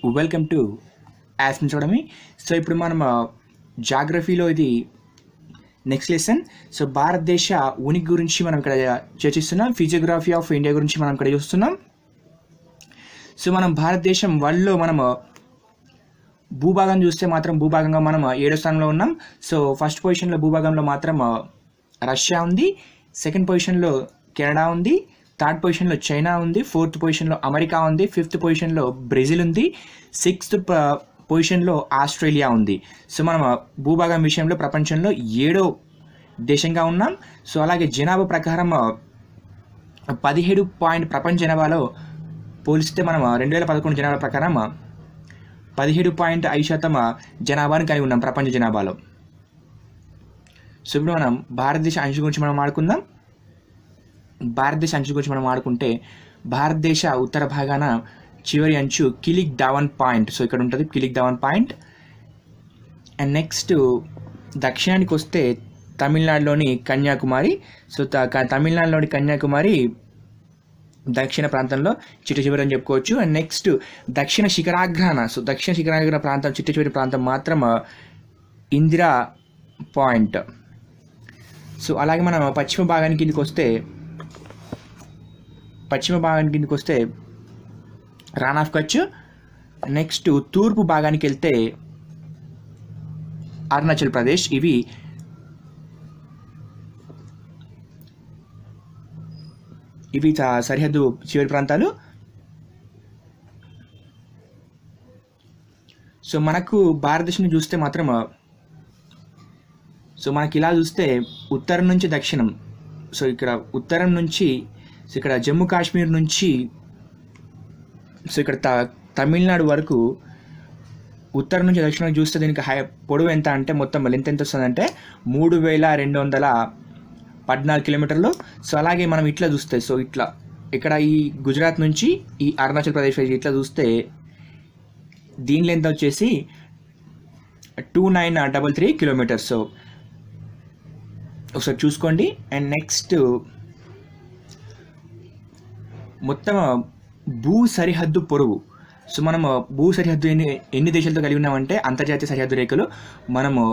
Welcome to Yasmin చూడమి so ఇప్పుడు మనం జాగ్రఫీలో ఇది నెక్స్ట్ లెసన్ సో భారతదేశ ఉనికి గురించి మనం ఇక్కడ చర్చిస్తున్నాం ఫిజియోగ్రఫీ ఆఫ్ ఇండియా గురించి మనం ఇక్కడ చూస్తున్నాం సో మనం భారతదేశం వరల్డ్లో మనం భూభాగం చూస్తే మాత్రం భూభాగంగా మనం ఏడో స్థానంలో ఉన్నాం సో ఫస్ట్ పొజిషన్లో భూభాగంలో మాత్రం రష్యా ఉంది సెకండ్ పొజిషన్లో కెనడా ఉంది థర్డ్ పొజిషన్లో చైనా ఉంది ఫోర్త్ పొజిషన్లో అమెరికా ఉంది ఫిఫ్త్ పొజిషన్లో బ్రెజిల్ ఉంది సిక్స్త్ పొజిషన్లో ఆస్ట్రేలియా ఉంది సో మనం భూభాగం విషయంలో ప్రపంచంలో ఏడో దేశంగా ఉన్నాం సో అలాగే జనాభా ప్రకారం పదిహేడు పాయింట్ ప్రపంచ జనాభాలో పోలిస్తే మనం రెండు వేల పదకొండు జనాభా ప్రకారం పదిహేడు పాయింట్ ఐదు శాతం జనాభాను కలిగి ఉన్నాం ప్రపంచ జనాభాలో సో ఇప్పుడు మనం భారతదేశ అంచు గురించి మనం ఆడుకుందాం భారతదేశ అంచు గురించి మనం ఆడుకుంటే భారతదేశ ఉత్తర భాగాన చివరి అంచు కిలిక్ ధావన్ పాయింట్ సో ఇక్కడ ఉంటుంది కిలిక్ ధావన్ పాయింట్ అండ్ నెక్స్ట్ దక్షిణానికి వస్తే తమిళనాడులోని కన్యాకుమారి సో త- తమిళనాడులోని కన్యాకుమారి దక్షిణ ప్రాంతంలో చిట్ట చివరి అని చెప్పుకోవచ్చు అండ్ నెక్స్ట్ దక్షిణ శిఖరాగ్రహణ సో దక్షిణ శిఖరాగ్రహణ ప్రాంతం చిట్ట చివరి ప్రాంతం మాత్రం ఇందిరా పాయింట్ సో అలాగే మనం పశ్చిమ భాగానికి కిందికి వస్తే పశ్చిమ భాగానికి కిందికి వస్తే రాన్ ఆఫ్ కచ్ నెక్స్ట్ తూర్పు భాగానికి వెళ్తే అరుణాచల్ ప్రదేశ్ ఇవి ఇవి చా- సరిహద్దు చివరి ప్రాంతాలు సో మనకు భారతదేశం చూస్తే మాత్రం సో మనకి ఇలా చూస్తే ఉత్తరం నుంచి దక్షిణం సో ఇక్కడ ఉత్తరం నుంచి సో ఇక్కడ జమ్మూ కాశ్మీర్ నుంచి సో ఇక్కడ త తమిళనాడు వరకు ఉత్తరం నుంచి దక్షిణం చూస్తే దీనికి హై పొడవు ఎంత అంటే మొత్తం లెంత్ ఎంత వస్తుందంటే మూడు వేల రెండు వందల పద్నాలుగు కిలోమీటర్లు సో అలాగే మనం ఇట్లా చూస్తే సో ఇట్లా ఇక్కడ ఈ గుజరాత్ నుంచి ఈ అరుణాచల్ ప్రదేశ్ వైపు ఇట్లా చూస్తే దీని లెంత్ వచ్చేసి two nine double three kilometres so ఒకసారి చూసుకోండి అండ్ నెక్స్ట్ మొత్తం భూ సరిహద్దు పొరుగు సో మనము భూ సరిహద్దు ఎన్ని ఎన్ని దేశాలతో కలిగి ఉన్నామంటే అంతర్జాతీయ సరిహద్దు రేఖలు మనము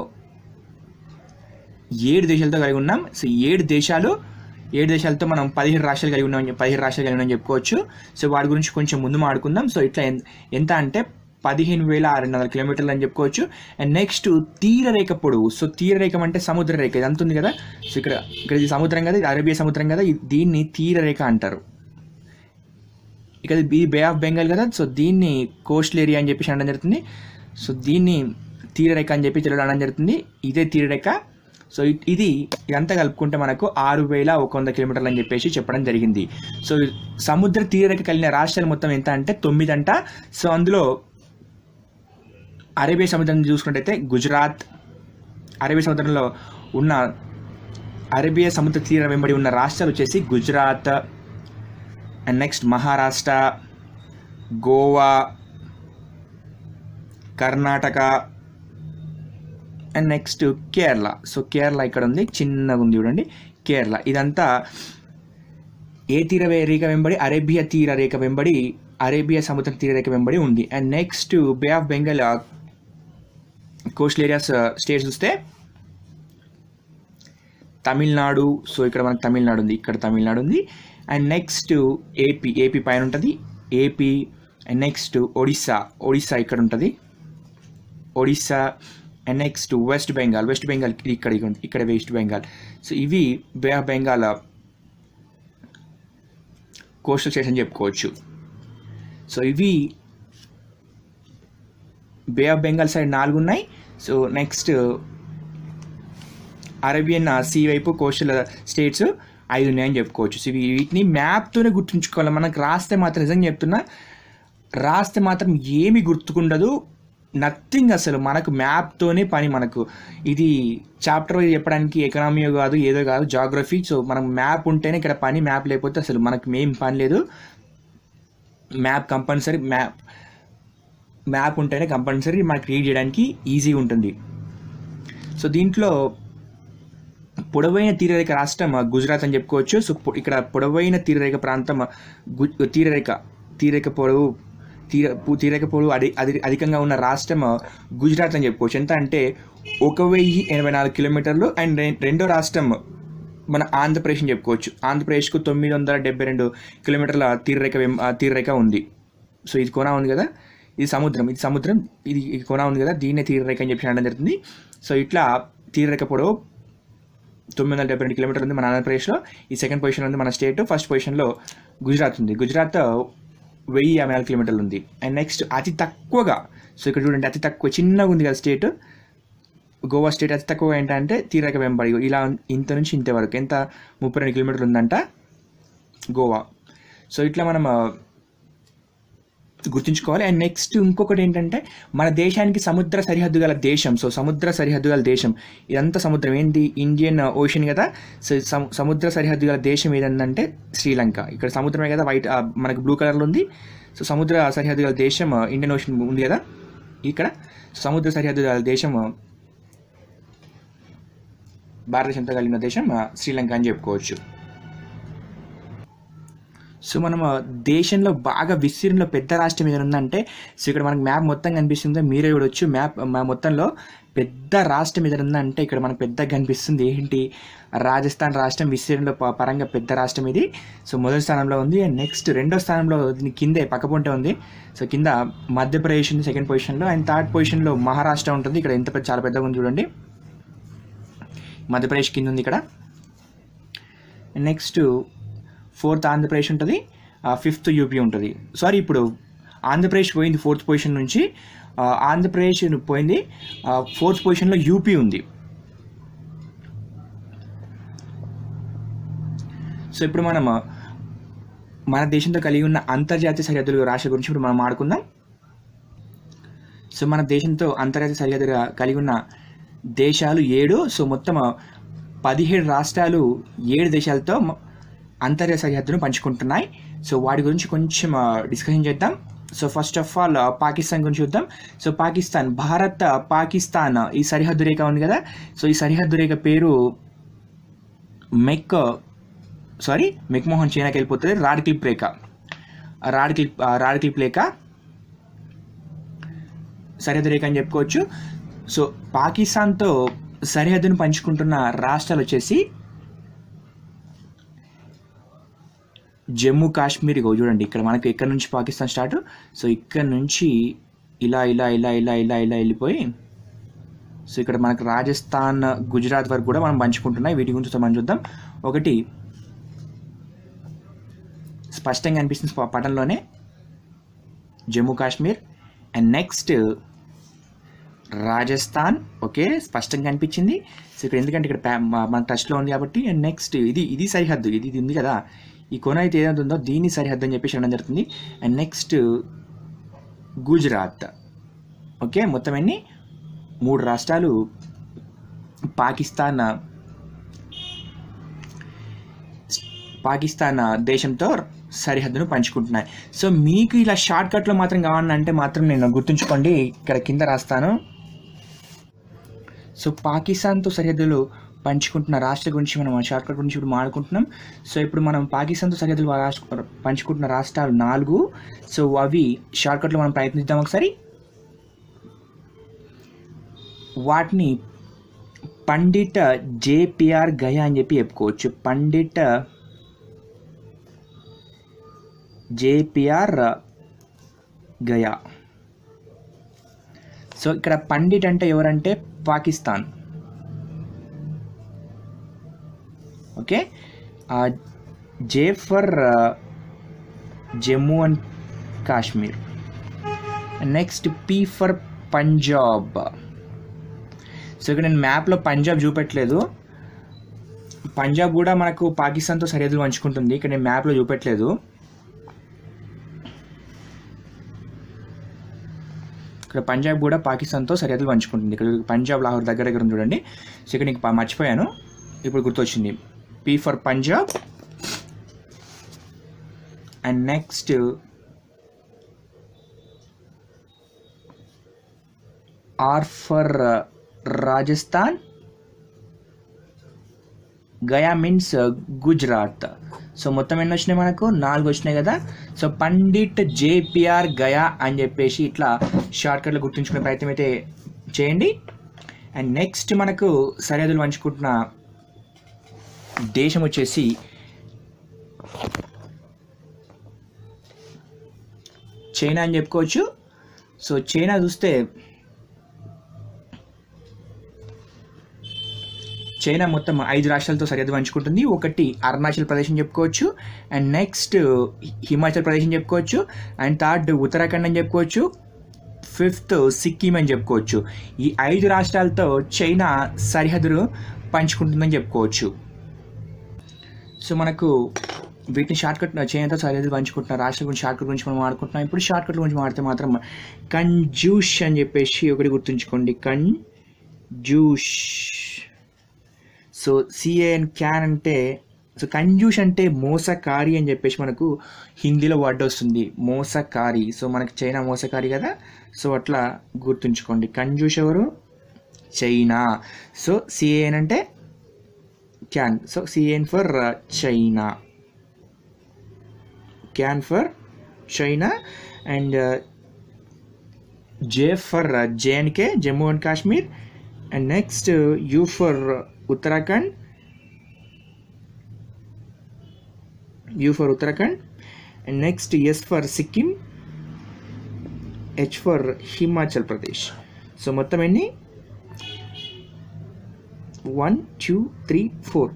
ఏడు దేశాలతో కలిగి ఉన్నాం సో ఏడు దేశాలు ఏడు దేశాలతో మనం పదిహేడు రాష్ట్రాలు కలిగి ఉన్నాం పదిహేడు రాష్ట్రాలు కలిగి ఉన్నామని చెప్పుకోవచ్చు సో వాటి గురించి కొంచెం ముందు మాట్లాడుకుందాం సో ఇట్లా ఎన్- ఎంత అంటే పదిహేను వేల రెండు వందల కిలోమీటర్లు అని చెప్పుకోవచ్చు అండ్ నెక్స్ట్ తీరరేఖ పొడవు సో తీరరేఖ అంటే సముద్ర రేఖ ఇది అంత ఉంది కదా సో ఇక్కడ ఇక్కడ ఇది సముద్రం కదా ఇది అరేబియా సముద్రం కదా ఇది- దీన్ని తీరరేఖ అంటారు ఇక ఇది బే ఆఫ్ బెంగాల్ కదా సో దీన్ని కోస్టల్ ఏరియా అని చెప్పేసి అనడం జరుగుతుంది సో దీన్ని తీరరేఖ అని చెప్పి తెలియడం జరుగుతుంది ఇదే తీరరేఖ సో ఇ- ఇది ఇదంతా కలుపుకుంటే మనకు ఆరు వేల ఒక వంద కిలోమీటర్లు అని చెప్పేసి చెప్పడం జరిగింది సో సముద్ర తీరరేఖ కలిగిన రాష్ట్రాలు మొత్తం ఎంత అంటే తొమ్మిది అంట సో అందులో అరేబియా సముద్రం చూసుకున్నట్టయితే గుజరాత్ అరేబియా సముద్రంలో ఉన్న అరేబియా సముద్ర తీరం వెంబడి ఉన్న రాష్ట్రాలు వచ్చేసి Gujarat and next Maharashtra Goa Karnataka and next Kerala so Kerala ఇక్కడ ఉంది చిన్నగా ఉంది చూడండి కేరళ ఇదంతా ఏ తీర రేఖ వెంబడి అరేబియా తీర రేఖ వెంబడి అరేబియా సముద్ర తీర రేఖ వెంబడి ఉంది and next Bay of Bengal coastal areas states చూస్తే తమిళనాడు సో ఇక్కడ మనకు తమిళనాడు ఉంది ఇక్కడ తమిళనాడు ఉంది అండ్ నెక్స్ట్ ఏపీ ఏపీ పైన ఉంటుంది AP and next Odisha Odisha ఇక్కడ ఉంటుంది ఒడిస్సా అండ్ నెక్స్ట్ వెస్ట్ బెంగాల్ వెస్ట్ బెంగాల్ ఇది ఇక్కడ ఇక్కడ ఉంది. ఇక్కడ వెస్ట్ బెంగాల్ సో ఇవి Bay of Bengal coastal states అని చెప్పుకోవచ్చు సో ఇవి బే ఆఫ్ బెంగాల్ సైడ్ నాలుగు ఉన్నాయి సో నెక్స్ట్ అరేబియన్ సీ వైపు కోస్టల్ స్టేట్స్ ఐదు ఉన్నాయని చెప్పుకోవచ్చు సో ఇవి వీటిని మ్యాప్తోనే గుర్తుంచుకోవాలి మనకు రాస్తే మాత్రం నిజంగా చెప్తున్నా రాస్తే మాత్రం ఏమి గుర్తుకుండదు నథింగ్ అసలు మనకు మ్యాప్తోనే పని మనకు ఇది చాప్టర్ వైజ్ చెప్పడానికి ఎకనామీ కాదు ఏదో కాదు జాగ్రఫీ సో మనం మ్యాప్ ఉంటేనే ఇక్కడ పని మ్యాప్ లేకపోతే అసలు మనకు ఏం పని లేదు మ్యాప్ కంపల్సరీ మ్యాప్ మ్యాప్ ఉంటేనే కంపల్సరీ మనకి రీడ్ చేయడానికి ఈజీగా ఉంటుంది సో దీంట్లో పొడవైన తీరరేఖ రాష్ట్రం గుజరాత్ అని చెప్పుకోవచ్చు సో పొ- ఇక్కడ పొడవైన తీరరేఖ ప్రాంతం గు- తీరరేఖ తీరరేఖ పొడవు తీర పు- తీరక పొడవు అధి అధి అధికంగా ఉన్న రాష్ట్రం గుజరాత్ అని చెప్పుకోవచ్చు ఎంత అంటే ఒక వెయ్యి ఎనభై నాలుగు కిలోమీటర్లు అండ్ రెం- రెండో రాష్ట్రం మన ఆంధ్రప్రదేశ్ అని చెప్పుకోవచ్చు ఆంధ్రప్రదేశ్కు తొమ్మిది వందల డెబ్బై రెండు కిలోమీటర్ల తీరరేఖ వెం- ఆ, తీరరేఖ ఉంది సో ఇది కోన ఉంది కదా ఇది సముద్రం ఇది సముద్రం ఇది ఇది కోన ఉంది కదా దీన్నే తీరరేఖ అని చెప్పి అనడం జరుగుతుంది సో ఇట్లా తీరరేఖ పొడవు తొమ్మిది వందల డెబ్బై రెండు కిలోమీటర్లు ఉంది మన ఆంధ్రప్రదేశ్లో ఈ సెకండ్ పొజిషన్ ఉంది మన స్టేట్ ఫస్ట్ పొజిషన్లో గుజరాత్ ఉంది గుజరాత్ వెయ్యి యాభై నాలుగు కిలోమీటర్లు ఉంది అండ్ నెక్స్ట్ అతి తక్కువగా సో ఇక్కడ చూడండి అతి తక్కువ చిన్నగా ఉంది కదా స్టేట్ గోవా స్టేట్ అతి తక్కువ ఏంటంటే తీరక వెంబడి ఇలా ఇంత నుంచి ఇంత వరకు ఎంత ముప్పై రెండు కిలోమీటర్లు ఉందంట గోవా సో ఇట్లా మనం ఆ, గుర్తుంచుకోవాలి అండ్ నెక్స్ట్ ఇంకొకటి ఏంటంటే మన దేశానికి సముద్ర సరిహద్దు గల దేశం సో సముద్ర సరిహద్దు గల దేశం ఇదంతా సముద్రం ఏంటి ఇండియన్ ఓషన్ కదా సో సము- సముద్ర సరిహద్దు గల దేశం ఏదంటే శ్రీలంక ఇక్కడ సముద్రమే కదా వైట్ ఆ, మనకు బ్లూ కలర్లో ఉంది సో సముద్ర సరిహద్దు గల దేశం ఆ, ఇండియన్ ఓషన్ ఉంది కదా ఇక్కడ సముద్ర సరిహద్దు గల దేశం ఆ, భారతదేశంతో కలిగిన దేశం ఆ, శ్రీలంక అని చెప్పుకోవచ్చు సో మనం ఆ, దేశంలో బాగా విస్తీర్ణంలో పెద్ద రాష్ట్రం ఏదైనా ఉందంటే సో ఇక్కడ మనకు మ్యాప్ మొత్తం కనిపిస్తుంది మీరే చూడొచ్చు మ్యాప్ మా మొత్తంలో పెద్ద రాష్ట్రం ఏదైనా ఉందంటే ఇక్కడ మనకు పెద్దగా కనిపిస్తుంది ఏంటి రాజస్థాన్ రాష్ట్రం విస్తీర్ణంలో ప- పరంగా పెద్ద రాష్ట్రం ఇది సో మొదటి స్థానంలో ఉంది అండ్ నెక్స్ట్ రెండో స్థానంలో దీని కిందే పక్కపొంటే ఉంది సో కింద మధ్యప్రదేశ్ ఉంది సెకండ్ పొజిషన్లో అండ్ థర్డ్ పొజిషన్లో మహారాష్ట్ర ఉంటుంది ఇక్కడ ఎంత పెద్ద చాలా పెద్దగా ఉంది చూడండి మధ్యప్రదేశ్ కింద ఉంది ఇక్కడ నెక్స్ట్ ఫోర్త్ ఆంధ్రప్రదేశ్ ఉంటుంది ఫిఫ్త్ యూపీ ఉంటుంది సారీ ఇప్పుడు ఆంధ్రప్రదేశ్ పోయింది ఫోర్త్ పొజిషన్ నుంచి ఆ, ఆంధ్రప్రదేశ్ పోయింది ఫోర్త్ పొజిషన్లో యూపీ ఉంది సో ఇప్పుడు మనం ఆ, మన దేశంతో కలిగి ఉన్న అంతర్జాతీయ సరిహద్దుల రాష్ట్ర గురించి ఇప్పుడు మనం ఆడుకుందాం సో మన దేశంతో అంతర్జాతీయ సరిహద్దుగా కలిగి ఉన్న దేశాలు ఏడు సో మొత్తం పదిహేడు రాష్ట్రాలు ఏడు దేశాలతో మ- అంతర్జాతీయ సరిహద్దును పంచుకుంటున్నాయి సో వాటి గురించి కొంచెం డిస్కషన్ చేద్దాం so first of all Pakistan గురించి చూద్దాం సో పాకిస్తాన్ భారత్ పాకిస్తాన్ ఈ సరిహద్దు రేఖ ఉంది కదా సో ఈ సరిహద్దు రేఖ పేరు మెక్ సారీ మెక్మోహన్ చైనాకి వెళ్ళిపోతుంది రాడ్ క్లిప్ రేఖ రాడ్ క్లిప్ రాడ్ క్లిప్ రేఖ సరిహద్దు రేఖ అని చెప్పుకోవచ్చు సో పాకిస్తాన్తో సరిహద్దును పంచుకుంటున్న రాష్ట్రాలు వచ్చేసి జమ్మూ కాశ్మీర్ ఇగో చూడండి ఇక్కడ మనకి ఇక్కడ నుంచి పాకిస్తాన్ స్టార్ట్ సో ఇక్కడ నుంచి ఇలా ఇలా ఇలా ఇలా ఇలా ఇలా వెళ్ళిపోయి సో ఇక్కడ మనకు రాజస్థాన్ గుజరాత్ వరకు కూడా మనం పంచుకుంటున్నాయి వీటి గురించి మనం చూద్దాం ఒకటి స్పష్టంగా అనిపిస్తుంది ప- పటంలోనే Jammu Kashmir and next Rajasthan okay స్పష్టంగా కనిపించింది సో ఇక్కడ ఎందుకంటే ఇక్కడ ప్యా- మ- మన టచ్లో ఉంది కాబట్టి అండ్ నెక్స్ట్ ఇది ఇది సరిహద్దు ఇది ఇది ఉంది కదా ఈ కొన అయితే ఏదైతే ఉందో దీని సరిహద్దు అని చెప్పేసి అనడం జరుగుతుంది అండ్ నెక్స్ట్ గుజరాత్ ఓకే మొత్తం ఎన్ని మూడు రాష్ట్రాలు పాకిస్తాన్ పాకిస్తాన్ దేశంతో సరిహద్దును పంచుకుంటున్నాయి సో మీకు ఇలా షార్ట్ కట్లో మాత్రం కావాలంటే మాత్రం నేను గుర్తుంచుకోండి ఇక్కడ కింద రాస్తాను సో పాకిస్తాన్తో సరిహద్దులు పంచుకుంటున్న రాష్ట్ర గురించి మనం షార్ట్ కట్ గురించి ఇప్పుడు మాట్లాడుకుంటున్నాం సో ఇప్పుడు మనం పాకిస్తాన్తో సరిహద్దులు రాష్ట్ర- పంచుకుంటున్న రాష్ట్రాలు నాలుగు సో అవి షార్ట్ కట్లో మనం ప్రయత్నిద్దాం ఒకసారి వాటిని పండిట్ జేపిఆర్ గయా అని చెప్పి చెప్పుకోవచ్చు పండిట్ జేపిఆర్ గయా సో ఇక్కడ పండిట్ అంటే ఎవరంటే Pakistan okay J for Jammu and Kashmir next P for Punjab so ఇక్కడ నేను మ్యాప్లో పంజాబ్ చూపెట్టలేదు పంజాబ్ కూడా మనకు పాకిస్తాన్తో సరిహద్దులు పంచుకుంటుంది ఇక్కడ నేను మ్యాప్లో చూపెట్టలేదు ఇక్కడ పంజాబ్ కూడా పాకిస్తాన్తో సరిహద్దులు పంచుకుంటుంది ఇక్కడ పంజాబ్ లాహోర్ దగ్గర దగ్గర ఉంది చూడండి సో ఇక్కడ నీకు ప- మర్చిపోయాను ఇప్పుడు గుర్తొచ్చింది P for Punjab and next R for Rajasthan గయా మీన్స్ గుజరాత్ సో మొత్తం ఎన్ని వచ్చినాయి మనకు నాలుగు వచ్చినాయి కదా సో పండిట్ జేపిఆర్ గయా అని చెప్పేసి ఇట్లా షార్ట్కట్లో గుర్తుంచుకునే ప్రయత్నం అయితే చేయండి అండ్ నెక్స్ట్ మనకు సరిహద్దులు పంచుకుంటున్న దేశం వచ్చేసి చైనా అని చెప్పుకోవచ్చు సో చైనా చూస్తే చైనా మొత్తం ఐదు రాష్ట్రాలతో సరిహద్దు పంచుకుంటుంది ఒకటి అరుణాచల్ ప్రదేశ్ అని చెప్పుకోవచ్చు అండ్ నెక్స్ట్ హిమాచల్ ప్రదేశ్ అని చెప్పుకోవచ్చు అండ్ థర్డ్ ఉత్తరాఖండ్ అని చెప్పుకోవచ్చు ఫిఫ్త్ సిక్కిం అని చెప్పుకోవచ్చు ఈ ఐదు రాష్ట్రాలతో చైనా సరిహద్దును పంచుకుంటుందని చెప్పుకోవచ్చు సో మనకు వీటిని షార్ట్ కట్ చైనాతో సరిహద్దు పంచుకుంటున్న రాష్ట్రాల గురించి షార్ట్ కట్ గురించి మనం మాట్లాడుకుంటున్నాం ఇప్పుడు షార్ట్ కట్ గురించి మాడితే మాత్రం కంజూష్ అని చెప్పేసి ఒకటి గుర్తుంచుకోండి కన్ జూష్ సో సిఏఎన్ క్యాన్ అంటే సో కంజూష్ అంటే మోసకారి అని చెప్పేసి మనకు హిందీలో వర్డ్ వస్తుంది మోసకారి సో మనకి చైనా మోసకారి కదా సో అట్లా గుర్తుంచుకోండి కంజూష్ ఎవరు చైనా సో సిఏఎన్ అంటే can so CN for China can for China and J for JNK Jammu and Kashmir and next U for Uttarakhand U for Uttarakhand and next S for Sikkim H for Himachal Pradesh so మొత్తం ఎన్ని one two three four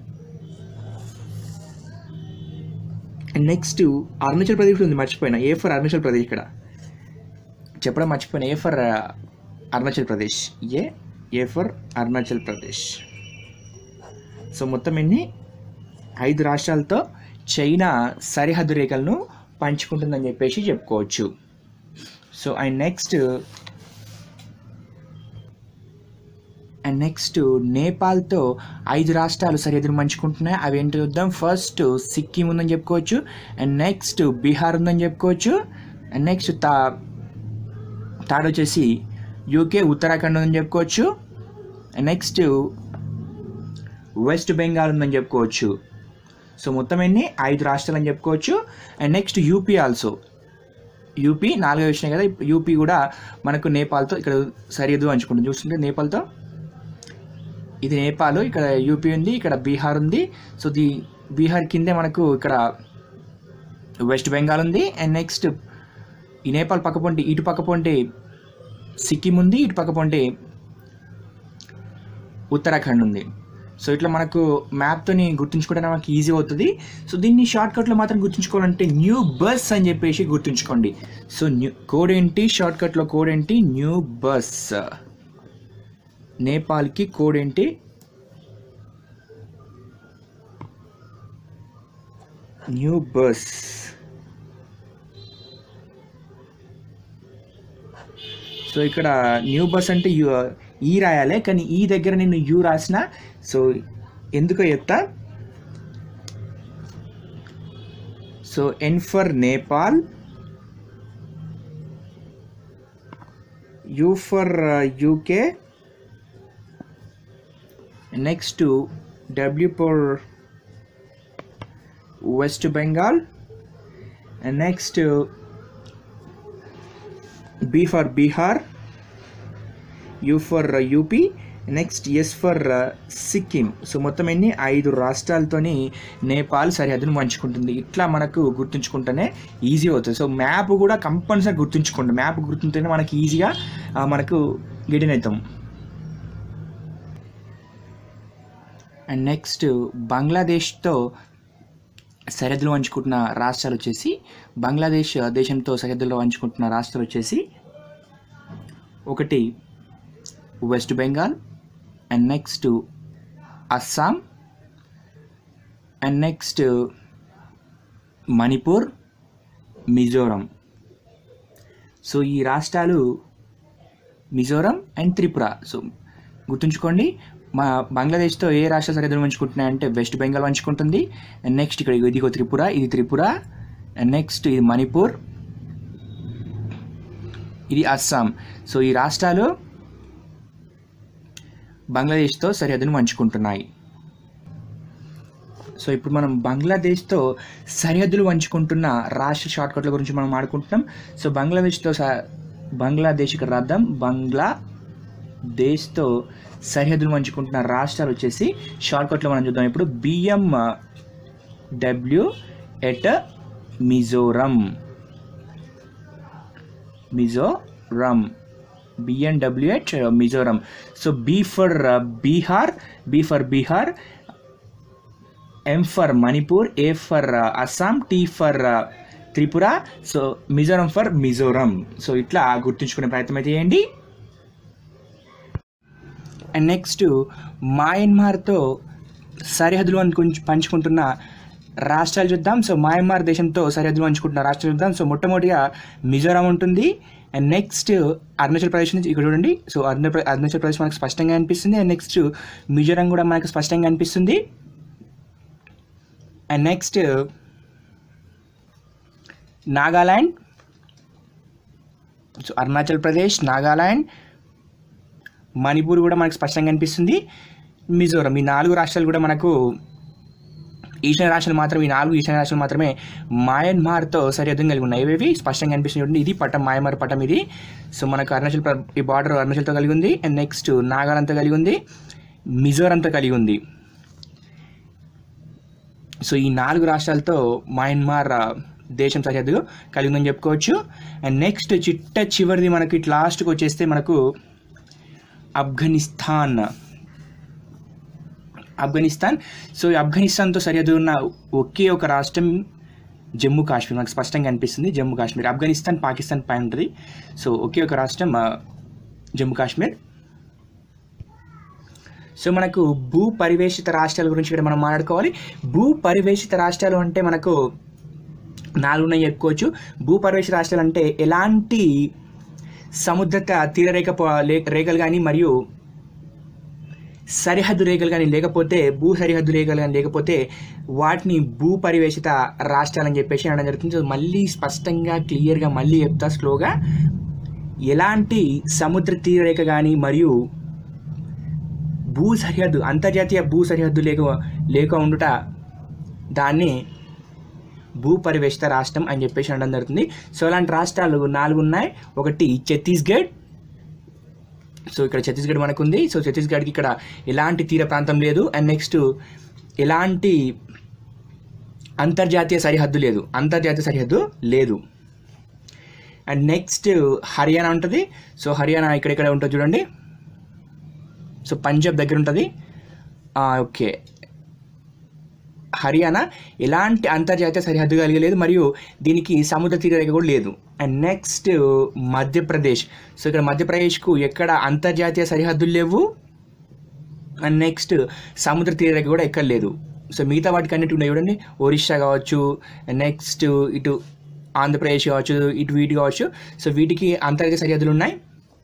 and next Arunachal Pradesh ఉంది మర్చిపోయినా A for Arunachal Pradesh ఇక్కడ చెప్పడం మర్చిపోయినా A for Arunachal Pradesh A A for Arunachal Pradesh so మొత్తం ఎన్ని ఐదు రాష్ట్రాలతో చైనా సరిహద్దు రేఖలను పంచుకుంటుందని చెప్పేసి చెప్పుకోవచ్చు so and next and next నేపాల్తో ఐదు రాష్ట్రాలు సరిహద్దును పంచుకుంటున్నాయి అవి ఏంటో చూద్దాం ఫస్ట్ సిక్కిం ఉందని చెప్పుకోవచ్చు అండ్ నెక్స్ట్ బీహార్ ఉందని చెప్పుకోవచ్చు అండ్ నెక్స్ట్ తా థర్డ్ వచ్చేసి యూకే ఉత్తరాఖండ్ ఉందని చెప్పుకోవచ్చు అండ్ నెక్స్ట్ వెస్ట్ బెంగాల్ ఉందని చెప్పుకోవచ్చు సో మొత్తం ఎన్ని ఐదు రాష్ట్రాలు అని చెప్పుకోవచ్చు and next UP also UP నాలుగో వచ్చినాయి కదా యూపీ కూడా మనకు నేపాల్తో ఇక్కడ సరిహద్దు పంచుకుంటుంది చూస్తుంటే నేపాల్తో ఇది నేపాల్ ఇక్కడ యూపీ ఉంది ఇక్కడ బీహార్ ఉంది సో ది బీహార్ కిందే మనకు ఇక్కడ వెస్ట్ బెంగాల్ ఉంది అండ్ నెక్స్ట్ ఈ నేపాల్ పక్క పొంటి ఇటు పక్క పొంటి సిక్కిం ఉంది ఇటు పక్క పొంటి ఉత్తరాఖండ్ ఉంది సో ఇట్లా మనకు మ్యాప్తోని గుర్తుంచుకోవడానికి మనకి ఈజీ అవుతుంది సో దీన్ని షార్ట్కట్లో మాత్రం గుర్తుంచుకోవాలంటే న్యూ బస్ అని చెప్పేసి గుర్తుంచుకోండి సో న్యూ కోడ్ ఏంటి షార్ట్కట్లో కోడ్ ఏంటి న్యూ బస్ నేపాల్కి కోడ్ ఏంటి న్యూ బస్ సో ఇక్కడ న్యూ బస్ అంటే యూ ఈ రాయాలి కానీ ఈ దగ్గర నేను యూ రాసిన సో ఎందుకో చెప్తా so N for Nepal U for UK next W for West Bengal and next B for Bihar U for UP next S for Sikkim so మొత్తం ఎన్ని ఐదు రాష్ట్రాలతోని నేపాల్ సరిహద్దును పంచుకుంటుంది ఇట్లా మనకు గుర్తుంచుకుంటేనే ఈజీ అవుతుంది సో మ్యాప్ కూడా కంపల్సరీ గుర్తుంచుకోండి మ్యాప్ గుర్తుంటేనే మనకి ఈజీగా ఆ, మనకు గెడిన్ అవుతాం అండ్ నెక్స్ట్ బంగ్లాదేశ్తో సరిహద్దులు పంచుకుంటున్న రాష్ట్రాలు వచ్చేసి బంగ్లాదేశ్ దేశంతో సరిహద్దులు పంచుకుంటున్న రాష్ట్రాలు వచ్చేసి ఒకటి West Bengal and next Assam and next Manipur Mizoram so ఈ రాష్ట్రాలు మిజోరం అండ్ త్రిపుర సో గుర్తుంచుకోండి మా బంగ్లాదేశ్తో ఏ రాష్ట్ర సరిహద్దులు పంచుకుంటున్నాయంటే వెస్ట్ బెంగాల్ పంచుకుంటుంది అండ్ నెక్స్ట్ ఇక్కడ ఇదిగో త్రిపుర ఇది త్రిపుర అండ్ నెక్స్ట్ ఇది మణిపూర్ ఇది అస్సాం సో ఈ రాష్ట్రాలు బంగ్లాదేశ్తో సరిహద్దును పంచుకుంటున్నాయి సో ఇప్పుడు మనం బంగ్లాదేశ్తో సరిహద్దులు వంచుకుంటున్న రాష్ట్ర షార్ట్కట్ల గురించి మనం ఆడుకుంటున్నాం సో బంగ్లాదేశ్తో స బంగ్లాదేశ్ ఇక్కడ రాద్దాం బంగ్లాదేశ్తో సరిహద్దులు వంచుకుంటున్న రాష్ట్రాలు వచ్చేసి షార్ట్కట్లో మనం చూద్దాం ఇప్పుడు BM W at Mizoram Mizoram BNW at Mizoram so B for Bihar B for Bihar M for Manipur A for Assam T for Tripura so Mizoram for Mizoram so ఇట్లా గుర్తుంచుకునే ప్రయత్నం అయితే చేయండి అండ్ నెక్స్ట్ మయన్మార్తో సరిహద్దులు అనుకు పంచుకుంటున్న రాష్ట్రాలు చూద్దాం సో మయన్మార్ దేశంతో సరిహద్దులు పంచుకుంటున్న రాష్ట్రాలు చూద్దాం సో మొట్టమొదటిగా మిజోరాం ఉంటుంది అండ్ నెక్స్ట్ అరుణాచల్ ప్రదేశ్ నుంచి ఇక్కడ చూడండి సో అరుణ అరుణాచల్ ప్రదేశ్ మనకు స్పష్టంగా అనిపిస్తుంది అండ్ నెక్స్ట్ మిజోరాం కూడా మనకు స్పష్టంగా అనిపిస్తుంది and next Nagaland so Arunachal Pradesh Nagaland Manipur కూడా మనకు స్పష్టంగా కనిపిస్తుంది మిజోరం ఈ నాలుగు రాష్ట్రాలు కూడా మనకు ఈశాన్య రాష్ట్రాలు మాత్రమే ఈ నాలుగు ఈశాన్య రాష్ట్రాలు మాత్రమే మయన్మార్తో సరిహద్దు కలిగి ఉన్నాయి ఇవి స్పష్టంగా కనిపిస్తుంది చూడండి ఇది పట్టం మయన్మార్ పట్టం ఇది సో మనకు అరుణాచల్ ప్ర- ఈ బార్డర్ అరుణాచల్తో కలిగి ఉంది అండ్ నెక్స్ట్ నాగాలంతో కలిగి ఉంది మిజోరంతో కలిగి ఉంది సో ఈ నాలుగు రాష్ట్రాలతో మయన్మార్ ఆ, దేశం సరిహద్దు కలిగి ఉందని చెప్పుకోవచ్చు అండ్ నెక్స్ట్ చిట్ట చివరిది మనకి ఇట్లా లాస్ట్కి వచ్చేస్తే మనకు ఆఫ్ఘనిస్తాన్ ఆఫ్ఘనిస్తాన్ సో ఈ ఆఫ్ఘనిస్తాన్తో సరిహద్దు ఉన్న ఒకే ఒక రాష్ట్రం జమ్మూ కాశ్మీర్ మనకు స్పష్టంగా అనిపిస్తుంది జమ్మూ కాశ్మీర్ ఆఫ్ఘనిస్తాన్ పాకిస్తాన్ పైన ఉంటుంది సో ఒకే ఒక రాష్ట్రం ఆ, జమ్మూ కాశ్మీర్ సో మనకు భూ పరివేషిత రాష్ట్రాల గురించి ఇక్కడ మనం మాట్లాడుకోవాలి భూ పరివేషిత రాష్ట్రాలు అంటే మనకు నాలుగు ఉన్నాయి చెప్పుకోవచ్చు భూ పరివేషిత రాష్ట్రాలు అంటే ఎలాంటి సముద్ర త- తీరరేఖ ప- లే- రేఖలు కానీ మరియు సరిహద్దు రేఖలు కానీ లేకపోతే భూ సరిహద్దు రేఖలు కానీ లేకపోతే వాటిని భూ పరివేషిత రాష్ట్రాలని చెప్పేసి అనడం జరుగుతుంది సో మళ్ళీ స్పష్టంగా క్లియర్గా మళ్ళీ చెప్తా స్లోగా ఎలాంటి సముద్ర తీరరేఖ కానీ మరియు భూ సరిహద్దు అంతర్జాతీయ భూ సరిహద్దు లేక లేక ఉండుట దాన్ని భూ పరివేషిత రాష్ట్రం అని చెప్పేసి అనడం జరుగుతుంది సో అలాంటి రాష్ట్రాలు నాలుగు ఉన్నాయి ఒకటి ఛత్తీస్గఢ్ సో ఇక్కడ ఛత్తీస్గఢ్ మనకు ఉంది సో ఛత్తీస్గఢ్కి ఇక్కడ ఎలాంటి తీర ప్రాంతం లేదు అండ్ నెక్స్ట్ ఎలాంటి అంతర్జాతీయ సరిహద్దు లేదు అంతర్జాతీయ సరిహద్దు లేదు అండ్ నెక్స్ట్ హర్యానా ఉంటుంది సో హర్యానా ఇక్కడెక్కడ ఉంటుంది చూడండి సో పంజాబ్ దగ్గర ఉంటుంది ఆ, ఓకే హర్యానా ఎలాంటి అంతర్జాతీయ సరిహద్దు కలిగి లేదు మరియు దీనికి సముద్ర తీరరేఖ కూడా లేదు అండ్ నెక్స్ట్ మధ్యప్రదేశ్ సో ఇక్కడ మధ్యప్రదేశ్కు ఎక్కడ అంతర్జాతీయ సరిహద్దులు లేవు అండ్ నెక్స్ట్ సముద్ర తీరరేఖ కూడా ఎక్కడ లేదు సో మిగతా వాటికి అన్నిటి ఉన్నాయి చూడండి ఒరిస్సా కావచ్చు నెక్స్ట్ ఇటు ఆంధ్రప్రదేశ్ కావచ్చు ఇటు వీటి కావచ్చు సో వీటికి అంతర్జాతీయ సరిహద్దులు ఉన్నాయి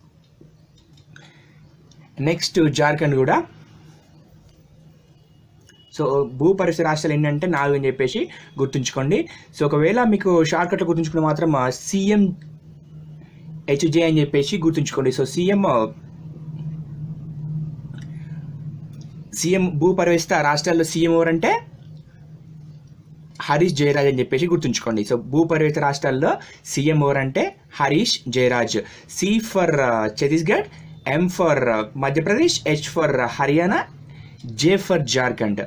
నెక్స్ట్ జార్ఖండ్ కూడా సో భూ పరిస్థితి రాష్ట్రాలు ఏంటంటే నాలుగు అని చెప్పేసి గుర్తుంచుకోండి సో ఒకవేళ మీకు షార్ట్కట్లో గుర్తుంచుకుంటే మాత్రం సీఎం హెచ్జే అని చెప్పేసి గుర్తుంచుకోండి సో సీఎం సీఎం భూ పరివేశిత రాష్ట్రాల్లో సీఎం ఎవరంటే హరీష్ జయరాజ్ అని చెప్పేసి గుర్తుంచుకోండి సో భూ పరివేశిత రాష్ట్రాల్లో సీఎం ఎవరంటే Harish Jayaraj C for Chhattisgarh M for Madhya Pradesh H for Haryana J for Jharkhand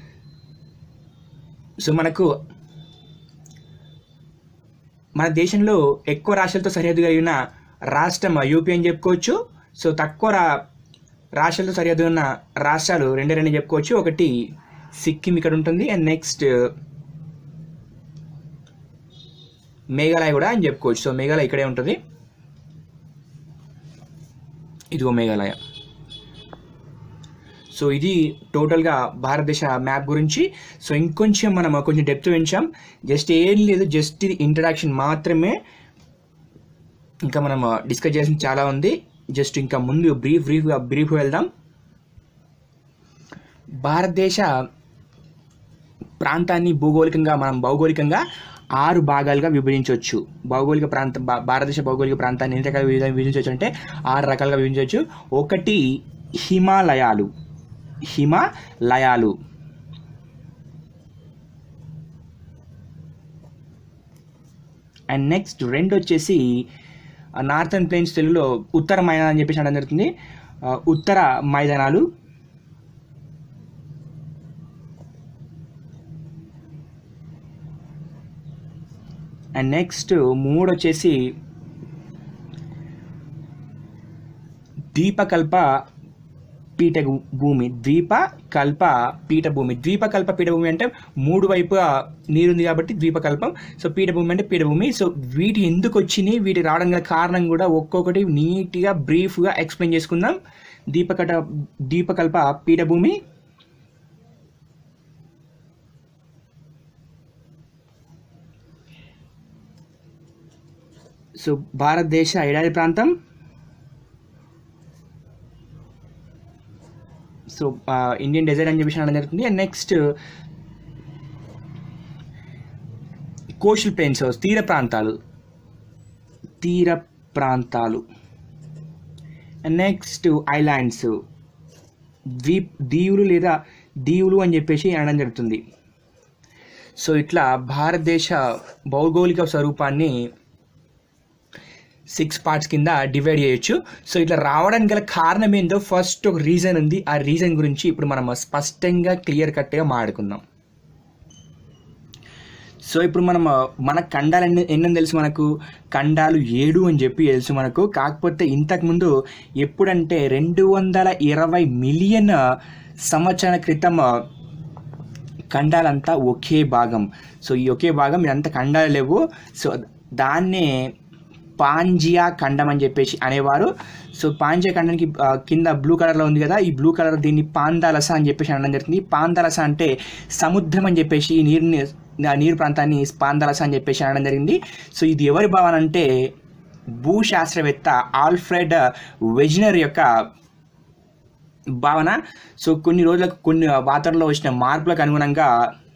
so మనకు మన దేశంలో ఎక్కువ రాష్ట్రాలతో సరిహద్దు కలిగిన రాష్ట్రం యూపీ అని చెప్పుకోవచ్చు సో తక్కువ రా రాష్ట్రాలతో సరిహద్దు ఉన్న రాష్ట్రాలు రెండే రెండు చెప్పుకోవచ్చు ఒకటి సిక్కిం ఇక్కడ ఉంటుంది అండ్ నెక్స్ట్ మేఘాలయ కూడా అని చెప్పుకోవచ్చు సో మేఘాలయ ఇక్కడే ఉంటుంది ఇదిగో మేఘాలయ సో ఇది టోటల్గా భారతదేశ మ్యాప్ గురించి సో ఇంకొంచెం మనం కొంచెం డెప్త్ పెంచాం జస్ట్ ఏం లేదు జస్ట్ ఇది ఇంట్రడక్షన్ మాత్రమే ఇంకా మనం డిస్కస్ చేసిన చాలా ఉంది జస్ట్ ఇంకా ముందు బ్రీఫ్ బ్రీఫ్గా బ్రీఫ్ వెళ్దాం భారతదేశ ప్రాంతాన్ని భూగోళికంగా మనం భౌగోళికంగా ఆరు భాగాలుగా విభజించవచ్చు భౌగోళిక ప్రాంతం భా- భారతదేశ భౌగోళిక ప్రాంతాన్ని ఎన్ని రకాలుగా విభజ- విభజించవచ్చు అంటే ఆరు రకాలుగా విభజించవచ్చు ఒకటి హిమాలయాలు హిమాలయాలు అండ్ నెక్స్ట్ రెండు వచ్చేసి నార్థన్ ప్లేన్స్ తెలుగులో ఉత్తర మైదానం అని చెప్పేసి అనడం జరుగుతుంది ఆ, ఉత్తర మైదానాలు అండ్ నెక్స్ట్ మూడు వచ్చేసి ద్వీపకల్ప పీఠ భూమి ద్వీప కల్ప పీఠభూమి ద్వీపకల్ప పీఠభూమి అంటే మూడు వైపుగా నీరుంది కాబట్టి ద్వీపకల్పం సో పీఠభూమి అంటే పీఠభూమి సో వీటి ఎందుకు వచ్చినాయి వీటి రావడం గల కారణం కూడా ఒక్కొక్కటి నీట్గా బ్రీఫ్గా ఎక్స్ప్లెయిన్ చేసుకుందాం దీపకట దీపకల్ప పీఠభూమి సో భారతదేశ ఎడారి ప్రాంతం సో ఇండియన్ డెజర్ట్ అని చెప్పేసి అనడం జరుగుతుంది అండ్ నెక్స్ట్ కోస్టల్ ప్లేన్స్ తీర ప్రాంతాలు తీర ప్రాంతాలు అండ్ నెక్స్ట్ ఐలాండ్స్ ద్వీప్ దీవులు లేదా దీవులు అని చెప్పేసి అనడం జరుగుతుంది సో ఇట్లా భారతదేశ భౌగోళిక స్వరూపాన్ని సిక్స్ పార్ట్స్ కింద డివైడ్ చేయొచ్చు సో ఇట్లా రావడానికి గల కారణం ఏందో ఫస్ట్ ఒక రీజన్ ఉంది ఆ రీజన్ గురించి ఇప్పుడు మనం స్పష్టంగా క్లియర్ కట్గా మాట్లాడుకుందాం సో ఇప్పుడు మనం ఆ, మన ఖండాలు ఎన్ని ఎన్ని తెలుసు మనకు ఖండాలు ఏడు అని చెప్పి తెలుసు మనకు కాకపోతే ఇంతకుముందు ఎప్పుడంటే రెండు వందల ఇరవై మిలియన్ సంవత్సరాల క్రితం ఆ, ఖండాలంతా ఒకే భాగం సో ఈ ఒకే భాగం ఇదంతా ఖండాలు లేవు సో దాన్నే పాంజియా ఖండం అని చెప్పేసి అనేవారు సో పాంజియా ఖండానికి ఆ, కింద బ్లూ కలర్లో ఉంది కదా ఈ బ్లూ కలర్ దీన్ని పాందాలస అని చెప్పేసి అనడం జరుగుతుంది పాందాలస అంటే సముద్రం అని చెప్పేసి ఈ నీరుని ఆ నీరు ప్రాంతాన్ని పాందాలస అని చెప్పేసి అనడం జరిగింది సో ఇది ఎవరి భావన అంటే భూశాస్త్రవేత్త ఆల్ఫ్రెడ్ వెజినర్ యొక్క భావన సో కొన్ని రోజులకు కొన్ని వాతావరణంలో వచ్చిన మార్పులకు అనుగుణంగా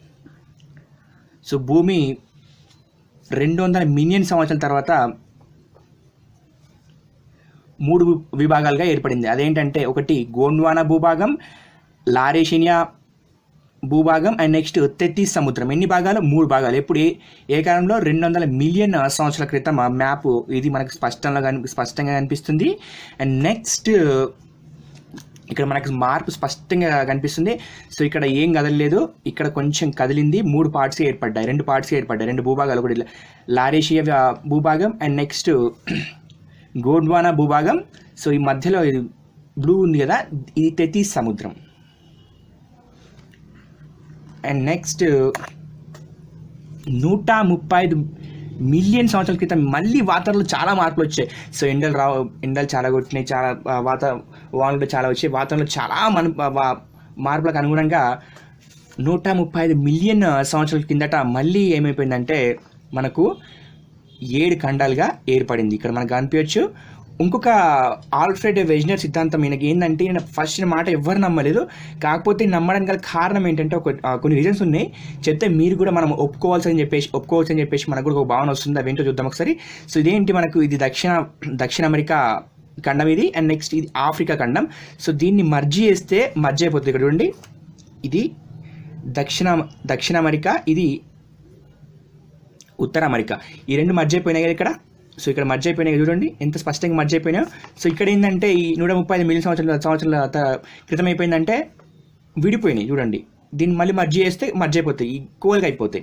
సో భూమి రెండు వందల మిలియన్ సంవత్సరాల తర్వాత మూడు వి- విభాగాలుగా ఏర్పడింది అదేంటంటే ఒకటి గోండ్వానా భూభాగం లారేషినియా భూభాగం అండ్ నెక్స్ట్ తెత్తీస్ సముద్రం ఎన్ని భాగాలు మూడు భాగాలు ఎప్పుడు ఏ ఏ కాలంలో రెండు వందల మిలియన్ సంవత్సరాల క్రితం ఆ మ్యాప్ ఇది మనకు స్పష్టంగా కని స్పష్టంగా కనిపిస్తుంది అండ్ నెక్స్ట్ ఇక్కడ మనకు మార్పు స్పష్టంగా కనిపిస్తుంది సో ఇక్కడ ఏం కదలలేదు ఇక్కడ కొంచెం కదిలింది మూడు పార్ట్స్ ఏర్పడ్డాయి రెండు పార్ట్స్ ఏర్పడ్డాయి రెండు భూభాగాలు కూడా ఇలా. లారేషియా వ్య- భూభాగం అండ్ నెక్స్ట్ గోడ్వానా భూభాగం సో ఈ మధ్యలో ఇది బ్లూ ఉంది కదా ఇది తెతీస్ సముద్రం అండ్ నెక్స్ట్ నూట ముప్పై ఐదు మిలియన్ సంవత్సరాల క్రితం మళ్ళీ వాతావరణంలో చాలా మార్పులు వచ్చాయి సో ఎండలు రా ఎండలు చాలా కొట్టినాయి చాలా ఆ, వాత వానలు చాలా వచ్చాయి వాతావరణంలో చాలా మన వా- మార్పులకు అనుగుణంగా నూట ముప్పై ఐదు మిలియన్ సంవత్సరాల కిందట మళ్ళీ ఏమైపోయిందంటే మనకు ఏడు ఖండాలుగా ఏర్పడింది ఇక్కడ మనకు కనిపించచ్చు ఇంకొక ఆల్ఫ్రెడ్ వెజ్నర్ సిద్ధాంతం ఈయనకి ఏంటంటే ఈయన ఫస్ట్ మాట ఎవరు నమ్మలేదు కాకపోతే నమ్మడానికి గల కారణం ఏంటంటే ఒక ఆ, కొన్ని రీజన్స్ ఉన్నాయి చెప్తే మీరు కూడా మనం ఒప్పుకోవాల్సి అని చెప్పేసి ఒప్పుకోవచ్చు అని చెప్పేసి మనకు కూడా ఒక భావన వస్తుంది అవేంటో చూద్దాం ఒకసారి సో ఇదేంటి మనకు ఇది దక్షిణ దక్షిణ అమెరికా ఖండం ఇది అండ్ నెక్స్ట్ ఇది ఆఫ్రికా ఖండం సో దీన్ని మర్జీ చేస్తే మర్జీ అయిపోతుంది ఇక్కడ చూడండి ఇది దక్షిణ దక్షిణ అమెరికా ఇది ఉత్తర అమెరికా ఈ రెండు మర్జ్ అయిపోయినాయి కదా ఇక్కడ సో ఇక్కడ మర్జ్ అయిపోయినాయి కదా చూడండి ఎంత స్పష్టంగా మర్జ్ అయిపోయినాయో సో ఇక్కడ ఏంటంటే ఈ నూట ముప్పై ఐదు మిలియన్ సంవత్సరాల సంవత్సరాల త- క్రితం అయిపోయిందంటే విడిపోయినాయి చూడండి దీన్ని మళ్ళీ మర్జ్ చేస్తే మర్జ్ అయిపోతాయి ఈక్వల్గా అయిపోతాయి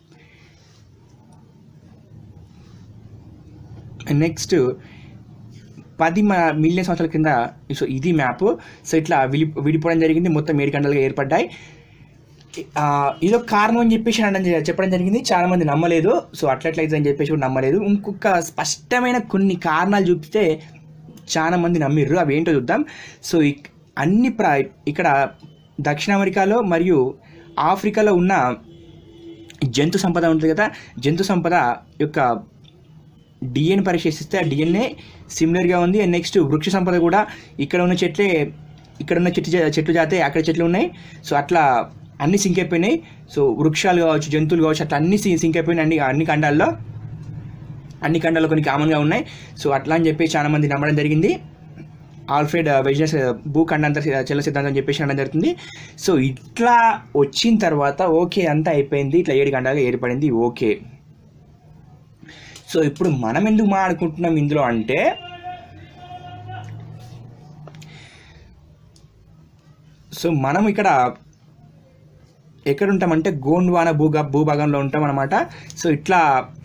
నెక్స్ట్ పది మ- మిలియన్ సంవత్సరాల కింద సో ఇది మ్యాప్ సో ఇట్లా విడి విడిపోవడం జరిగింది మొత్తం ఏడు గంటలుగా ఏర్పడ్డాయి ఆ, ఇదొక కారణం అని చెప్పేసి అనడం జరి- చెప్పడం జరిగింది చాలా మంది నమ్మలేదు సో అట్లట్లయితే అని చెప్పేసి కూడా నమ్మలేదు ఇంకొక స్పష్టమైన కొన్ని కారణాలు చూపిస్తే చాలా మంది నమ్మిర్రు అవి ఏంటో చూద్దాం సో ఇక్- అన్ని ప్రా ఇక్కడ దక్షిణ అమెరికాలో మరియు ఆఫ్రికాలో ఉన్న జంతు సంపద ఉంటుంది కదా జంతు సంపద యొక్క డిఎన్ పరిశీలిస్తే ఆ డిఎన్ఏ సిమిలర్గా ఉంది అండ్ నెక్స్ట్ వృక్ష సంపద కూడా ఇక్కడ ఉన్న చెట్లే ఇక్కడ ఉన్న చెట్టు జా- చెట్లు జాతే అక్కడ చెట్లు ఉన్నాయి సో అట్లా అన్ని సింక్ అయిపోయినాయి సో వృక్షాలు కావచ్చు జంతువులు కావచ్చు అట్లా అన్ని సి- సింక్ అయిపోయినాయి అన్ని అన్ని ఖండాల్లో అన్ని ఖండాల్లో కొన్ని కామన్గా ఉన్నాయి సో అట్లా అని చెప్పి చాలా మంది నమ్మడం జరిగింది ఆల్ఫ్రెడ్ వెజినస్ భూఖండాంతర సి- చల్ల సిద్ధాంతం అని చెప్పేసి అనడం జరుగుతుంది సో ఇట్లా వచ్చిన తర్వాత ఓకే అంతా అయిపోయింది ఇట్లా ఏడు ఖండాలుగా ఏర్పడింది ఓకే సో ఇప్పుడు మనం ఎందుకు మాట్లాడుకుంటున్నాం ఇందులో అంటే సో మనం ఇక్కడ ఎక్కడ ఉంటామంటే గోండ్వాన భూగా భూభాగంలో ఉంటాం అనమాట సో ఇట్లా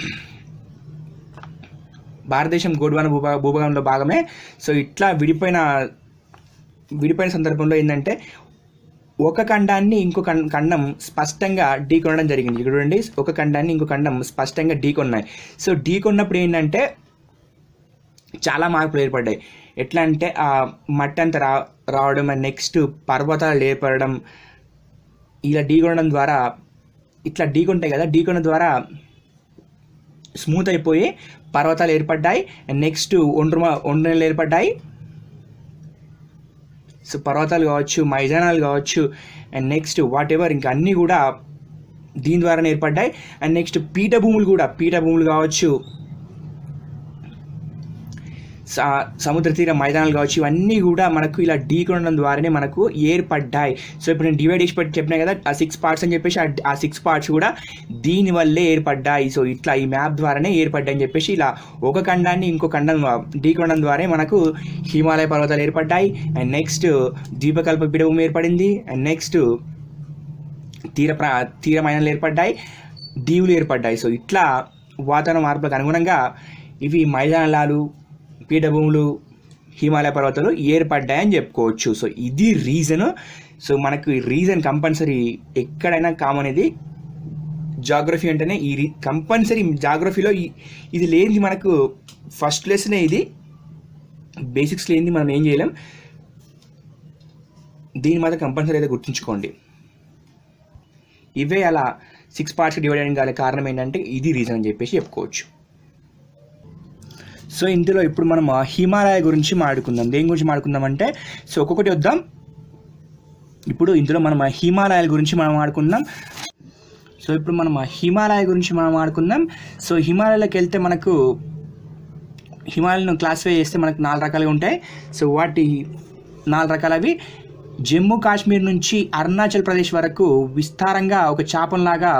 భారతదేశం గోండ్వాన భూభా భూభాగంలో భాగమే సో ఇట్లా విడిపోయిన విడిపోయిన సందర్భంలో ఏంటంటే ఒక ఖండాన్ని ఇంకో ఖం- ఖండం స్పష్టంగా ఢీకొనడం జరిగింది ఇక్కడ చూడండి ఒక ఖండాన్ని ఇంకో ఖండం స్పష్టంగా ఢీకొన్నాయి సో ఢీకొన్నప్పుడు ఏంటంటే చాలా మార్పులు ఏర్పడ్డాయి ఎట్లా అంటే ఆ మట్టి అంతా రా రావడం నెక్స్ట్ పర్వతాలు ఏర్పడడం ఇలా ఢీకొనడం ద్వారా ఇట్లా ఢీకొంటాయి కదా ఢీకొనడం ద్వారా స్మూత్ అయిపోయి పర్వతాలు ఏర్పడ్డాయి నెక్స్ట్ ఒండ్రు ఒండ్రలు ఏర్పడ్డాయి సో పర్వతాలు కావచ్చు మైదానాలు కావచ్చు అండ్ నెక్స్ట్ వాట్ ఎవర్ ఇంకా అన్నీ కూడా దీని ద్వారానే ఏర్పడ్డాయి అండ్ నెక్స్ట్ పీఠభూములు కూడా పీఠభూములు కావచ్చు స- సముద్ర తీర మైదానాలు కావచ్చు ఇవన్నీ కూడా మనకు ఇలా ఢీకొనడం ద్వారానే మనకు ఏర్పడ్డాయి సో ఇప్పుడు నేను డివైడ్ చేసి పెట్టి చెప్పినా కదా ఆ సిక్స్ పార్ట్స్ అని చెప్పేసి ఆ- ఆ సిక్స్ పార్ట్స్ కూడా దీని వల్లే ఏర్పడ్డాయి సో ఇట్లా ఈ మ్యాప్ ద్వారానే ఏర్పడ్డాయి అని చెప్పేసి ఇలా ఒక ఖండాన్ని ఇంకో ఖండం ఢీకొనడం ద్వారా మనకు హిమాలయ పర్వతాలు ఏర్పడ్డాయి అండ్ నెక్స్ట్ ద్వీపకల్ప పీఠభూమి ఏర్పడింది అండ్ నెక్స్ట్ తీర ప్రా తీర మైనాలు ఏర్పడ్డాయి దీవులు ఏర్పడ్డాయి సో ఇట్లా వాతావరణ మార్పులకు అనుగుణంగా ఇవి మైదానాలు పీఠభూములు హిమాలయ పర్వతాలు ఏర్పడ్డాయని చెప్పుకోవచ్చు సో ఇది రీజన్ సో మనకు ఈ రీజన్ కంపల్సరీ ఎక్కడైనా కామన్ ఇది జాగ్రఫీ అంటేనే ఈ రీ కంపల్సరీ జాగ్రఫీలో ఈ- ఇది లేనిది మనకు ఫస్ట్ లెసనే ఇది బేసిక్స్ లేనిది మనం ఏం చేయలేం దీని మాత్రం కంపల్సరీ అయితే గుర్తుంచుకోండి ఇవే అలా సిక్స్ పార్ట్స్ డివైడ్ అయ్యడం గల కారణం ఏంటంటే ఇది రీజన్ అని చెప్పేసి చెప్పుకోవచ్చు సో ఇందులో ఇప్పుడు మనం ఆ హిమాలయ గురించి మాట్లాడుకుందాం దేని గురించి మాట్లాడుకుందాం అంటే సో ఒక్కొక్కటి వద్దాం ఇప్పుడు ఇందులో మనం ఆ హిమాలయాల గురించి మనం ఆడుకుందాం సో ఇప్పుడు మనం ఆ హిమాలయ గురించి మనం ఆడుకుందాం సో హిమాలయాలకు వెళ్తే మనకు హిమాలయను క్లాసిఫై చేస్తే మనకు నాలుగు రకాలుగా ఉంటాయి సో వాటి నాలుగు రకాలవి జమ్మూ కాశ్మీర్ నుంచి అరుణాచల్ ప్రదేశ్ వరకు విస్తారంగా ఒక చాపంలాగా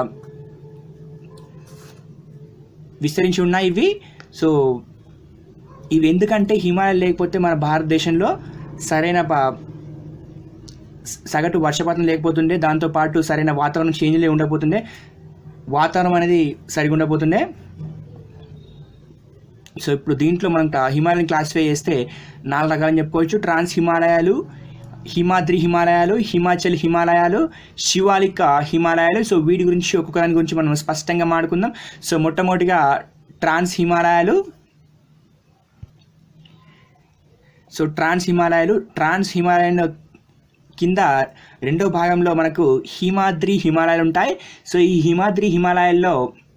విస్తరించి ఉన్నాయి ఇవి సో ఇవి ఎందుకంటే హిమాలయ లేకపోతే మన భారతదేశంలో సరైన ప- సగటు వర్షపాతం లేకపోతుండే దాంతోపాటు సరైన వాతావరణం చేంజ్లే ఉండకపోతుండే వాతావరణం అనేది సరిగా ఉండకపోతుండే సో ఇప్పుడు దీంట్లో మనం ట- హిమాలయన్ క్లాసిఫై చేస్తే నాలుగు రకాలని చెప్పుకోవచ్చు ట్రాన్స్ హిమాలయాలు హిమాద్రి హిమాలయాలు హిమాచల్ హిమాలయాలు శివాలిక హిమాలయాలు సో వీటి గురించి ఒక్కొక్క దాని గురించి మనం స్పష్టంగా మాట్లాడుకుందాం సో మొట్టమొదటిగా ట్రాన్స్ హిమాలయాలు సో ట్రాన్స్ హిమాలయాలు ట్రాన్స్ హిమాలయన్ కింద రెండో భాగంలో మనకు హిమాద్రి హిమాలయాలు ఉంటాయి సో ఈ హిమాద్రి హిమాలయాల్లో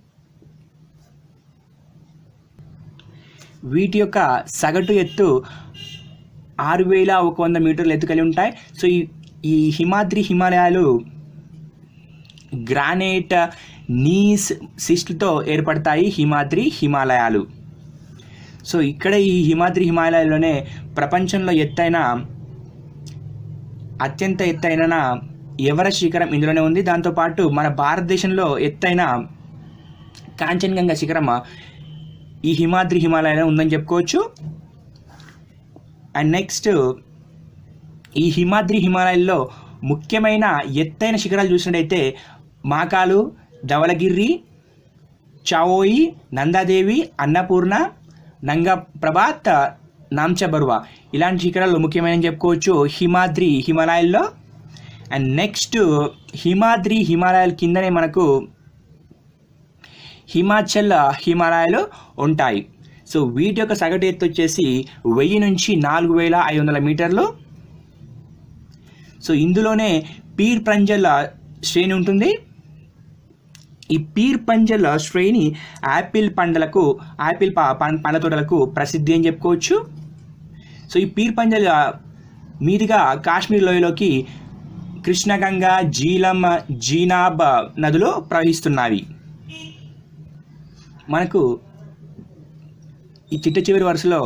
వీటి యొక్క సగటు ఎత్తు ఆరు వేల ఒక వంద మీటర్ల ఎత్తు కలిగి ఉంటాయి సో ఈ ఈ హిమాద్రి హిమాలయాలు గ్రానైట్ నీస్ సిస్ట్తో ఏర్పడతాయి హిమాద్రి హిమాలయాలు సో ఇక్కడ ఈ హిమాద్రి హిమాలయాల్లోనే ప్రపంచంలో ఎత్తైన అత్యంత ఎత్తైన ఎవరెస్ట్ శిఖరం ఇందులోనే ఉంది దాంతోపాటు మన భారతదేశంలో ఎత్తైన కాంచన్గంగా శిఖరం ఈ హిమాద్రి హిమాలయాలో ఉందని చెప్పుకోవచ్చు అండ్ నెక్స్ట్ ఈ హిమాద్రి హిమాలయాల్లో ముఖ్యమైన ఎత్తైన శిఖరాలు చూసినట్టయితే మాకాలు ధవలగిరి చావోయి నందాదేవి అన్నపూర్ణ నంగ ప్రభాత్ నాంచ బరువా ఇలాంటి శిఖరాలు ముఖ్యమైన చెప్పుకోవచ్చు హిమాద్రి హిమాలయాల్లో అండ్ నెక్స్ట్ హిమాద్రి హిమాలయాల కిందనే మనకు హిమాచల్ హిమాలయాలు ఉంటాయి సో వీటి యొక్క సగటు ఎత్తు వచ్చేసి వెయ్యి నుంచి నాలుగు వేల ఐదు వందల మీటర్లు సో ఇందులోనే పీర్ పంజల్ శ్రేణి ఉంటుంది ఈ పీర్ పంజల్ శ్రేణి యాపిల్ పండ్లకు యాపిల్ ప- పం- పండ్ల తోటలకు ప్రసిద్ధి అని చెప్పుకోవచ్చు సో ఈ పీర్ పంజల్ మీదుగా కాశ్మీర్ లోయలోకి కృష్ణగంగా జీలం జీనాబ్ నదులు ప్రవహిస్తున్నవి మనకు ఈ చిట్ట చివరి వరుసలో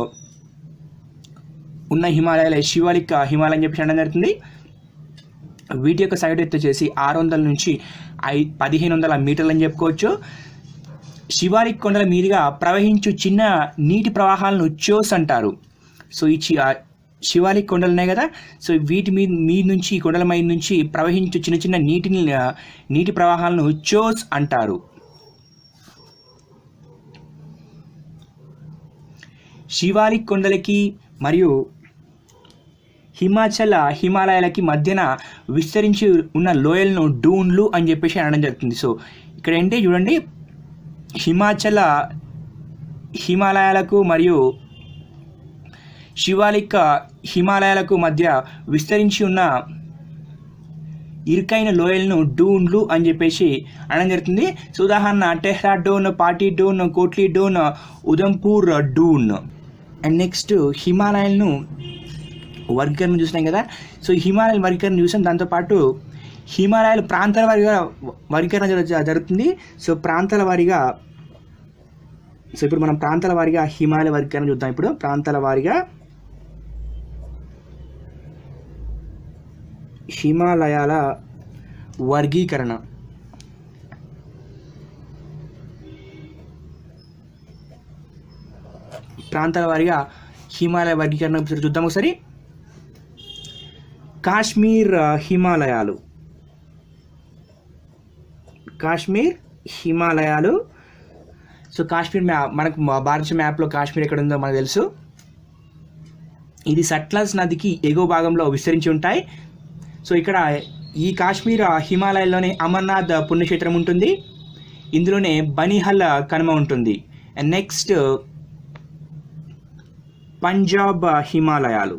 ఉన్న హిమాలయాల శివాలిక్ హిమాలయం అని చెప్పి అనడం జరుగుతుంది వీటి యొక్క సైడ్ ఎత్తు వచ్చేసి ఆరు వందల నుంచి ఐ పదిహేను వందల మీటర్లు అని చెప్పుకోవచ్చు శివాలిక్ కొండల మీదుగా ప్రవహించు చిన్న నీటి ప్రవాహాలను చోస్ అంటారు సో ఈ చి- ఆ శివాలిక్ కొండలు ఉన్నాయి కదా సో వీటి మీద మీద నుంచి ఈ కొండల మీద నుంచి ప్రవహించు చిన్న చిన్న నీటిని ఆ, నీటి ప్రవాహాలను చోస్ అంటారు శివాలిక్ కొండలకి మరియు హిమాచల్ హిమాలయాలకి మధ్యన విస్తరించి ఉన్న లోయలను డూన్లు అని చెప్పేసి అనడం జరుగుతుంది సో ఇక్కడ ఏంటి చూడండి హిమాచల హిమాలయాలకు మరియు శివాలిక్ హిమాలయాలకు మధ్య విస్తరించి ఉన్న ఇరుకైన లోయలను డూన్లు అని చెప్పేసి అనడం జరుగుతుంది సో ఉదాహరణ టెహ్రా డోన్ పాటి డోన్ కోట్లీ డోన్ ఉదంపూర్ డూన్ అండ్ నెక్స్ట్ హిమాలయాలను వర్గీకరణ చూసినాం కదా సో ఈ హిమాలయాల వర్గీకరణ చూసాం దాంతోపాటు హిమాలయాలు ప్రాంతాల వారీగా వర్గీకరణ జరు- జరుగుతుంది సో ప్రాంతాల వారీగా సో ఇప్పుడు మనం ప్రాంతాల వారీగా హిమాలయ వర్గీకరణ చూద్దాం ఇప్పుడు ప్రాంతాల వారీగా హిమాలయాల వర్గీకరణ ప్రాంతాల వారీగా హిమాలయ వర్గీకరణ ఒకసారి చూద్దాం ఒకసారి కాశ్మీర్ ఆ, హిమాలయాలు కాశ్మీర్ హిమాలయాలు సో కాశ్మీర్ మ్యాప్ మనకు మా భారతదేశ మ్యాప్లో కాశ్మీర్ ఎక్కడ ఉందో మనకు తెలుసు ఇది సట్లజ్ నదికి ఎగువ భాగంలో విస్తరించి ఉంటాయి సో ఇక్కడ ఈ కాశ్మీర్ ఆ, హిమాలయాల్లోనే అమర్నాథ్ పుణ్యక్షేత్రం ఉంటుంది ఇందులోనే బనిహల్ కనుమ ఉంటుంది అండ్ నెక్స్ట్ పంజాబ్ హిమాలయాలు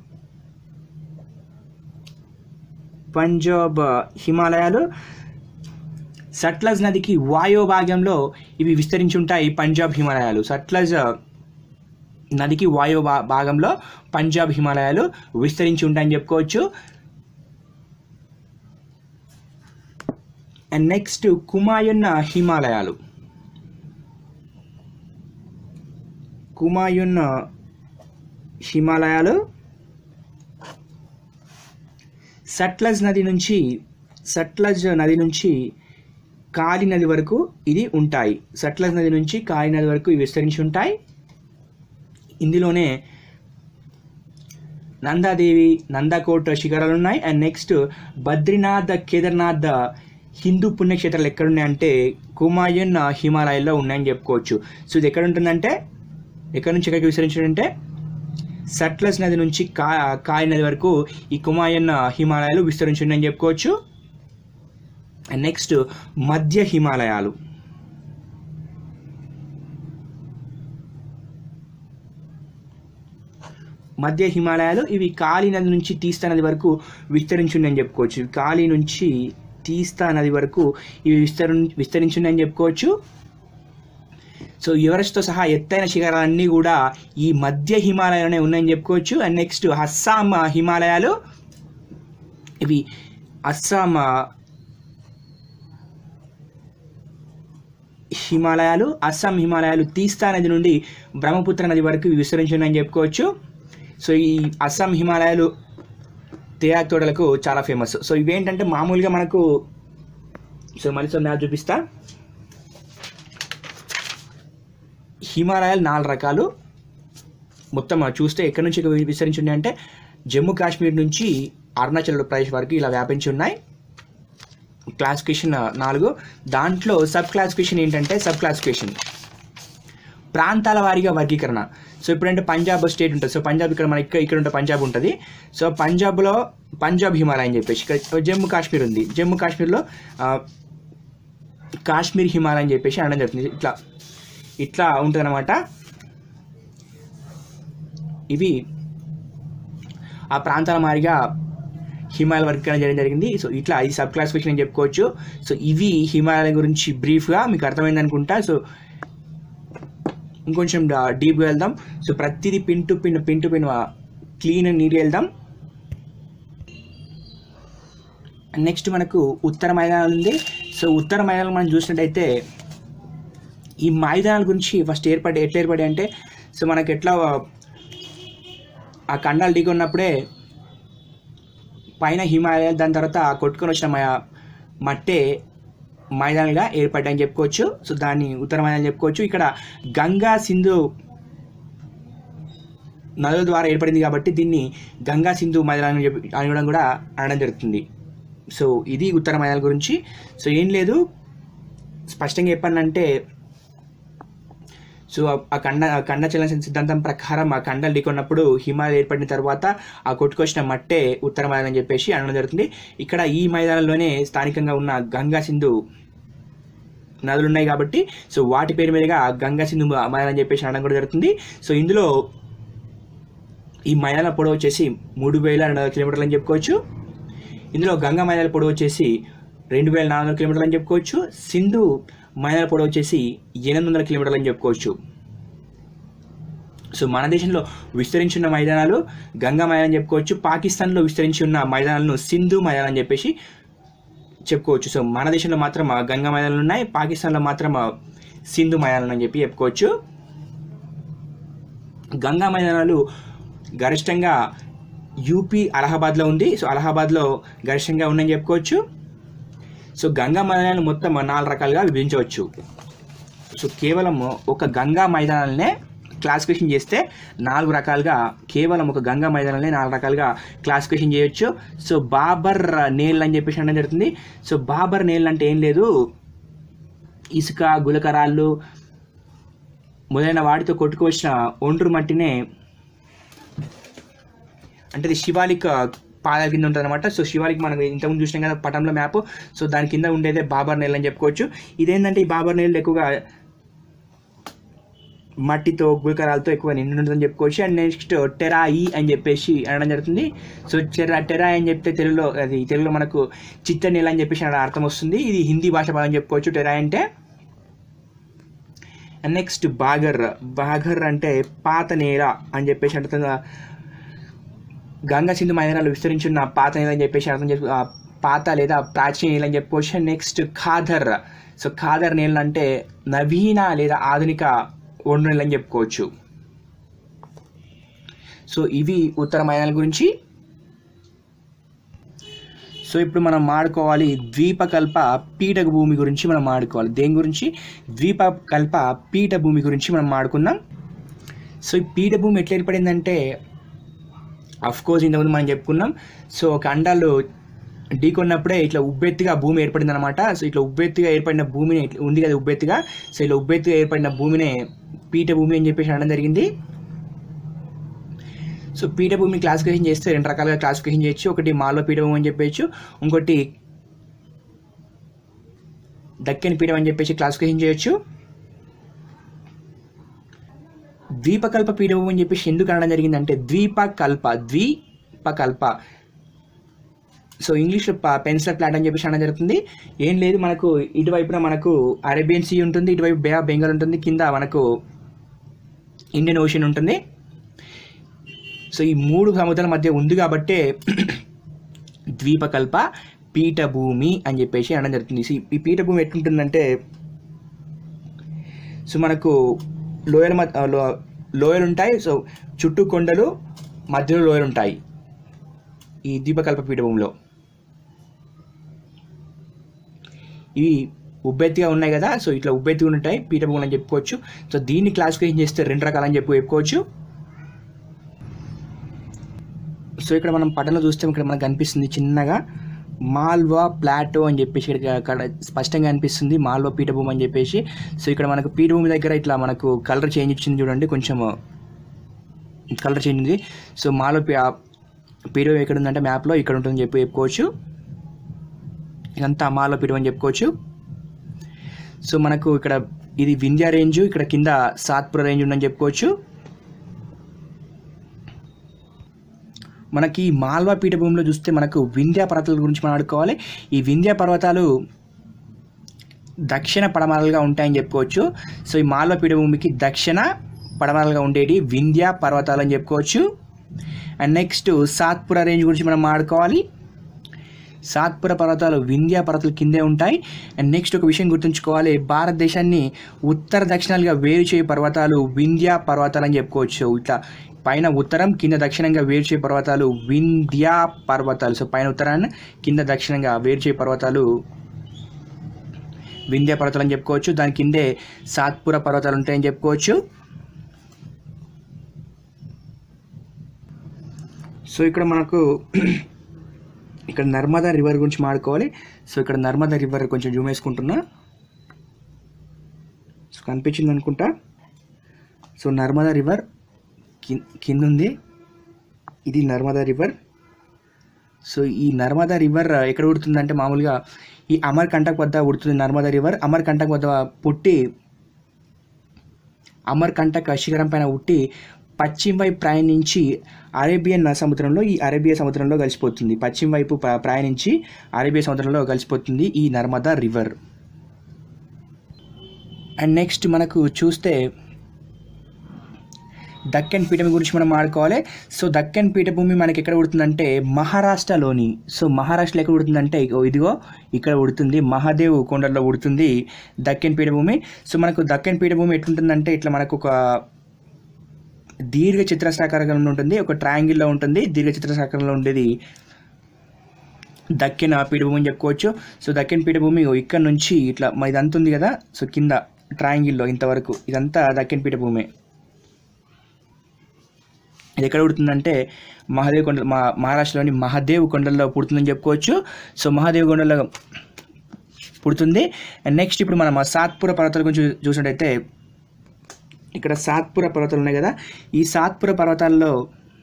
పంజాబ్ హిమాలయాలు సట్లజ్ నదికి వాయో భాగంలో ఇవి విస్తరించి ఉంటాయి పంజాబ్ హిమాలయాలు సట్లజ్ నదికి వాయో భా- భాగంలో పంజాబ్ హిమాలయాలు విస్తరించి ఉంటాయని చెప్పుకోవచ్చు అండ్ నెక్స్ట్ కుమాయున్ హిమాలయాలు కుమాయున్ హిమాలయాలు సట్లజ్ నది నుంచి సట్లజ్ నది నుంచి కాళీ నది వరకు ఇది ఉంటాయి సట్లజ్ నది నుంచి కాళీ నది వరకు ఇవి విస్తరించి ఉంటాయి ఇందులోనే నందాదేవి నందాకోట్ శిఖరాలు ఉన్నాయి అండ్ నెక్స్ట్ బద్రీనాథ్ కేదార్నాథ్ హిందూ పుణ్యక్షేత్రాలు ఎక్కడున్నాయంటే కుమాయున్ హిమాలయాల్లో ఉన్నాయని చెప్పుకోవచ్చు సో ఇది ఎక్కడ ఉంటుందంటే ఎక్కడి నుంచి ఎక్కడికి విస్తరించాడంటే సట్లస్ నది నుంచి కా కాయి నది వరకు ఈ కుమాయన్ హిమాలయాలు విస్తరించి ఉన్నాయని చెప్పుకోవచ్చు అండ్ నెక్స్ట్ మధ్య హిమాలయాలు మధ్య హిమాలయాలు ఇవి కాళీ నది నుంచి తీస్తా నది వరకు విస్తరించి ఉన్నాయని చెప్పుకోవచ్చు ఇవి కాళీ నుంచి తీస్తా నది వరకు ఇవి విస్తరి విస్తరించి ఉన్నాయని చెప్పుకోవచ్చు సో ఎవరెస్ట్తో సహా ఎత్తైన శిఖరాలన్నీ కూడా ఈ మధ్య హిమాలయాలోనే ఉన్నాయని చెప్పుకోవచ్చు అండ్ నెక్స్ట్ అస్సాం హిమాలయాలు ఇవి అస్సాం హిమాలయాలు అస్సాం హిమాలయాలు తీస్తా నది నుండి బ్రహ్మపుత్ర నది వరకు ఇవి విస్తరించి ఉన్నాయని చెప్పుకోవచ్చు సో ఈ అస్సాం హిమాలయాలు తేయాక్ తోటలకు చాలా ఫేమస్ సో ఇవేంటంటే మామూలుగా మనకు సో మళ్ళీ సో మ్యాప్ చూపిస్తా హిమాలయాలు నాలుగు రకాలు మొత్తం చూస్తే ఎక్కడి నుంచి ఎక్కడ విస్తరించి ఉన్నాయి అంటే జమ్మూ కాశ్మీర్ నుంచి అరుణాచల్ ప్రదేశ్ వరకు ఇలా వ్యాపించి ఉన్నాయి క్లాసిఫికేషన్ నాలుగు దాంట్లో సబ్ క్లాసిఫికేషన్ ఏంటంటే సబ్ క్లాసిఫికేషన్ ప్రాంతాల వారీగా వర్గీకరణ సో ఇప్పుడంటే పంజాబ్ స్టేట్ ఉంటుంది సో పంజాబ్ ఇక్కడ మన ఇక్కడ ఇక్కడ ఉంటే పంజాబ్ ఉంటుంది సో పంజాబ్లో పంజాబ్ హిమాలయ అని చెప్పేసి ఇక్కడ జమ్మూ కాశ్మీర్ ఉంది జమ్మూ కాశ్మీర్లో ఆ, కాశ్మీర్ హిమాలయ అని చెప్పేసి అనడం జరుగుతుంది ఇట్లా ఇట్లా ఉంటుందన్నమాట ఇవి ఆ ప్రాంతాల మారిగా హిమాలయ వర్గీకరణ చేయడం జరిగింది సో ఇట్లా ఈ సబ్ క్లాసిఫికేషన్ అని చెప్పుకోవచ్చు సో ఇవి హిమాలయ గురించి బ్రీఫ్గా మీకు అర్థమైంది అనుకుంటా సో ఇంకొంచెం డీప్గా వెళ్దాం సో ప్రతిదీ pin to pin pin to pin clean and నీట్గా వెళ్దాం నెక్స్ట్ మనకు ఉత్తర మైదానం ఉంది సో ఉత్తర మైదానం మనం చూసినట్టయితే ఈ మైదానాల గురించి ఫస్ట్ ఏర్పడి ఎట్లా ఏర్పడి అంటే సో మనకి ఎట్లా ఆ ఖండాలు దిగి ఉన్నప్పుడే పైన హిమాలయాలు దాని తర్వాత కొట్టుకొని వచ్చిన మ- మట్టే మైదానాలుగా ఏర్పడ్డాయని చెప్పుకోవచ్చు సో దాన్ని ఉత్తర మైదానం చెప్పుకోవచ్చు ఇక్కడ గంగా సింధు నదుల ద్వారా ఏర్పడింది కాబట్టి దీన్ని గంగా సింధు మైదానం చెప్పి అనడం కూడా అనడం జరుగుతుంది సో ఇది ఉత్తర మైదానాల గురించి సో ఏం లేదు స్పష్టంగా చెప్పానంటే సో ఆ- ఆ కండ ఆ కండ చలన సిద్ధాంతం ప్రకారం ఆ కండలు ఢీకొన్నప్పుడు హిమాలయ ఏర్పడిన తర్వాత ఆ కొట్టుకొచ్చిన మట్టే ఉత్తర మైదానం అని చెప్పేసి అనడం జరుగుతుంది ఇక్కడ ఈ మైదానంలోనే స్థానికంగా ఉన్న గంగా సింధు నదులు ఉన్నాయి కాబట్టి సో వాటి పేరు మీదుగా గంగా సింధు మైదానం అని చెప్పేసి అనడం కూడా జరుగుతుంది సో ఇందులో ఈ మైదాన పొడవు వచ్చేసి మూడు వేల రెండు వందల కిలోమీటర్లు అని చెప్పుకోవచ్చు ఇందులో గంగా మైదాన పొడవు వచ్చేసి రెండు వేల నాలుగు వందల కిలోమీటర్లు అని చెప్పుకోవచ్చు సింధు మైదాన పొడవు వచ్చేసి ఎనిమిది వందల కిలోమీటర్లు అని చెప్పుకోవచ్చు సో మన దేశంలో విస్తరించి ఉన్న మైదానాలు గంగా మైదానం చెప్పుకోవచ్చు పాకిస్తాన్లో విస్తరించి ఉన్న మైదానాలను సింధు మైదానం అని చెప్పేసి చెప్పుకోవచ్చు సో మన దేశంలో మాత్రం ఆ గంగా మైదానాలు ఉన్నాయి పాకిస్తాన్లో మాత్రం ఆ సింధు మైదానాలు అని చెప్పి చెప్పుకోవచ్చు గంగా మైదానాలు గరిష్టంగా యూపీ అలహాబాద్లో ఉంది సో అలహాబాద్లో గరిష్టంగా ఉందని చెప్పుకోవచ్చు సో గంగా మైదానాలు మొత్తం నాలుగు రకాలుగా విభజించవచ్చు సో కేవలం ఒక గంగా మైదానాలనే క్లాసిఫికేషన్ చేస్తే నాలుగు రకాలుగా కేవలం ఒక గంగా మైదానాలనే నాలుగు రకాలుగా క్లాసిఫికేషన్ చేయొచ్చు సో బాబర్ నేల్ అని చెప్పేసి అనడం జరుగుతుంది సో బాబర్ నేల్ అంటే ఏం లేదు ఇసుక గులకరాళ్ళు మొదలైన వాటితో కొట్టుకువచ్చిన ఒండ్రు మట్టినే అంటే ఇది శివాలిక్ పాదాల కింద ఉంటుంది అనమాట సో శివాలిక్ మనం ఇంతకుముందు చూసినాం కదా పటంలో మ్యాప్ సో దాని కింద ఉండేదే బాబర్ నేల్ అని చెప్పుకోవచ్చు ఇదేంటంటే ఈ బాబర్ నేల్ ఎక్కువగా మట్టితో గుళకరాలతో ఎక్కువ నిండి ఉంటుందని చెప్పుకోవచ్చు అండ్ నెక్స్ట్ టెరాయి అని చెప్పేసి అనడం జరుగుతుంది సో టెరా టెరాయి అని చెప్తే తెలుగులో అది తెలుగులో మనకు చిత్త నేల అని చెప్పేసి అక్కడ అర్థం వస్తుంది ఇది హిందీ భాష పదం చెప్పుకోవచ్చు టెరాయి అంటే అండ్ నెక్స్ట్ బాగర్ బాగర్ అంటే పాత నేల అని చెప్పేసి అంటే గంగా సింధు మైదానాలు విస్తరించున్న పాత నేల అని చెప్పేసి అర్థం చెప్పు ఆ పాత లేదా ప్రాచీన నేల అని చెప్పుకోవచ్చు నెక్స్ట్ ఖాదర్ సో ఖాదర్ నేల అంటే నవీన లేదా ఆధునిక ఒండ్రు నేల అని చెప్పుకోవచ్చు సో ఇవి ఉత్తర మైదానాల గురించి సో ఇప్పుడు మనం మాడుకోవాలి ద్వీపకల్ప పీఠ భూమి గురించి మనం మాడుకోవాలి దేని గురించి ద్వీపకల్ప పీఠ భూమి గురించి మనం మాడుకుందాం సో ఈ పీఠభూమి ఎట్లా ఏర్పడిందంటే అఫ్ కోర్స్ ఇంతకుముందు మనం చెప్పుకున్నాం సో ఒక అండాలు ఢీకొన్నప్పుడే ఇట్లా ఉబ్బెత్తుగా భూమి ఏర్పడింది అనమాట సో ఇట్లా ఉబ్బెత్తుగా ఏర్పడిన భూమిని ఇట్లా ఉంది కదా ఉబ్బెత్తుగా సో ఇట్లా ఉబ్బెత్తుగా ఏర్పడిన భూమినే పీఠభూమి అని చెప్పేసి అనడం జరిగింది సో పీఠభూమిని క్లాసిఫికేషన్ చేస్తే రెండు రకాలుగా క్లాసిఫికేషన్ చేయొచ్చు ఒకటి మాలో పీఠభూమి అని చెప్పేయచ్చు ఇంకోటి దక్కన్ పీఠం అని చెప్పేసి క్లాసిఫికేషన్ చేయొచ్చు ద్వీపకల్ప పీఠభూమి అని చెప్పేసి ఎందుకు అనడం జరిగిందంటే ద్వీపకల్ప ద్వీపకల్ప సో ఇంగ్లీష్లో పెన్సిల్ ప్లాట్ అని చెప్పేసి అనడం జరుగుతుంది ఏం లేదు మనకు ఇటువైపున మనకు అరేబియన్ సీ ఉంటుంది ఇటువైపు బే ఆఫ్ బెంగాల్ ఉంటుంది కింద మనకు ఇండియన్ ఓషన్ ఉంటుంది సో ఈ మూడు సముద్రాల మధ్య ఉంది కాబట్టే ద్వీపకల్ప పీఠభూమి అని చెప్పేసి అనడం జరుగుతుంది సో ఈ పీఠభూమి ఎట్లుంటుందంటే సో మనకు లోయర్ మధ్య లో- లోయలు ఉంటాయి సో చుట్టూ కొండలు మధ్యలో లోయలు ఉంటాయి ఈ ద్వీపకల్ప పీఠభూమిలో ఇవి ఉబ్బెత్తిగా ఉన్నాయి కదా సో ఇట్లా ఉబ్బెత్తిగా ఉంటాయి పీఠభూములు అని చెప్పుకోవచ్చు సో దీన్ని క్లాసిఫికేషన్ చేస్తే రెండు రకాలని చెప్పి చెప్పుకోవచ్చు సో ఇక్కడ మనం పటంలో చూస్తే ఇక్కడ మనకు కనిపిస్తుంది చిన్నగా మాల్వా ప్లాటో అని చెప్పేసి ఇక్కడ అక్కడ స్పష్టంగా అనిపిస్తుంది మాల్వా పీఠభూమి అని చెప్పేసి సో ఇక్కడ మనకు పీఠభూమి దగ్గర ఇట్లా మనకు కలర్ చేంజ్ ఇచ్చింది చూడండి కొంచెం కలర్ చేంజ్ ఉంది సో మాలో పీఠభూమి ఎక్కడ ఉందంటే మ్యాప్లో ఇక్కడ ఉంటుందని చెప్పి చెప్పుకోవచ్చు ఇదంతా మాలో పీఠం అని చెప్పుకోవచ్చు సో మనకు ఇక్కడ ఇది వింధ్యా రేంజ్ ఇక్కడ కింద సాత్పుర రేంజ్ ఉందని చెప్పుకోవచ్చు మనకి మాల్వా పీఠభూమిలో చూస్తే మనకు వింధ్యా పర్వతాల గురించి మనం ఆడుకోవాలి ఈ వింధ్యా పర్వతాలు దక్షిణ పడమరలుగా ఉంటాయని చెప్పుకోవచ్చు సో ఈ మాల్వా పీఠభూమికి దక్షిణ పడమరలుగా ఉండేటి వింధ్యా పర్వతాలు అని చెప్పుకోవచ్చు అండ్ నెక్స్ట్ సాత్పుర రేంజ్ గురించి మనం ఆడుకోవాలి సాత్పుర పర్వతాలు వింధ్యా పర్వతాల కిందే ఉంటాయి అండ్ నెక్స్ట్ ఒక విషయం గుర్తుంచుకోవాలి భారతదేశాన్ని ఉత్తర దక్షిణాలుగా వేరు చేయ పర్వతాలు వింధ్యా పర్వతాలు అని చెప్పుకోవచ్చు ఇట్లా పైన ఉత్తరం కింద దక్షిణంగా వేరు చేయ పర్వతాలు వింధ్యా పర్వతాలు సో పైన ఉత్తరాన్ని కింద దక్షిణంగా వేరు చేయ పర్వతాలు వింధ్య పర్వతాలు అని చెప్పుకోవచ్చు దాని కిందే సాత్పుర పర్వతాలు ఉంటాయని చెప్పుకోవచ్చు సో ఇక్కడ మనకు ఇక్కడ నర్మదా రివర్ గురించి మాడుకోవాలి సో ఇక్కడ నర్మదా రివర్ కొంచెం జూమ్ వేసుకుంటున్నా సో కనిపించింది అనుకుంటా సో నర్మదా రివర్ కింద ఉంది ఇది నర్మదా రివర్ సో ఈ నర్మదా రివర్ ఎక్కడ ఉడుతుందంటే మామూలుగా ఈ అమర్ కంటక్ వద్ద ఉడుతుంది నర్మదా రివర్ అమర్ కంటక్ వద్ద పుట్టి అమర్ కంటక్ శిఖరం పైన ఉట్టి పశ్చిమ వైపు ప్రయాణించి అరేబియన్ సముద్రంలో ఈ అరేబియా సముద్రంలో కలిసిపోతుంది పశ్చిమ వైపు ప్ర- ప్రయాణించి అరేబియా సముద్రంలో కలిసిపోతుంది ఈ నర్మదా రివర్ అండ్ నెక్స్ట్ మనకు చూస్తే దక్కన్ పీఠభూమి గురించి మనం ఆడుకోవాలి సో దక్కన్ పీఠభూమి మనకి ఎక్కడ ఉడుతుందంటే మహారాష్ట్రలోని సో మహారాష్ట్రలో ఎక్కడ ఉడుతుందంటే ఇగో ఇదిగో ఇక్కడ ఉడుతుంది మహాదేవ్ కొండల్లో ఉడుతుంది దక్కన్ పీఠభూమి సో మనకు దక్కన్ పీఠభూమి ఎట్లుంటుందంటే ఇట్లా మనకు ఒక దీర్ఘ చిత్రసాకారంలో ఉంటుంది ఒక ట్రయాంగిల్లో ఉంటుంది దీర్ఘ చిత్రసాకారంలో ఉండేది దక్కిన పీఠభూమి అని చెప్పుకోవచ్చు సో దక్కిన పీఠభూమి ఇగో ఇక్కడ నుంచి ఇట్లా మా ఇదంతా ఉంది కదా సో కింద ట్రయాంగిల్లో ఇంతవరకు ఇదంతా దక్కిన పీఠభూమి ఇది ఎక్కడ పుడుతుందంటే మహాదేవ్ కొండ మా మహారాష్ట్రలోని మహాదేవ్ కొండల్లో పుడుతుందని చెప్పుకోవచ్చు సో మహాదేవ్ కొండలో పుడుతుంది అండ్ నెక్స్ట్ ఇప్పుడు మనం ఆ సాత్పుర పర్వతాల గురించి చూ- చూసినట్టయితే ఇక్కడ సాత్పుర పర్వతాలు ఉన్నాయి కదా ఈ సాత్పుర పర్వతాల్లో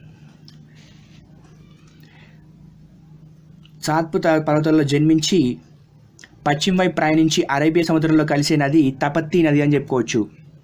సాత్పుర పర్వతాల్లో జన్మించి పశ్చిమ వైపు ప్రయాణించి అరేబియా సముద్రంలో కలిసే నది తపత్తి నది అని చెప్పుకోవచ్చు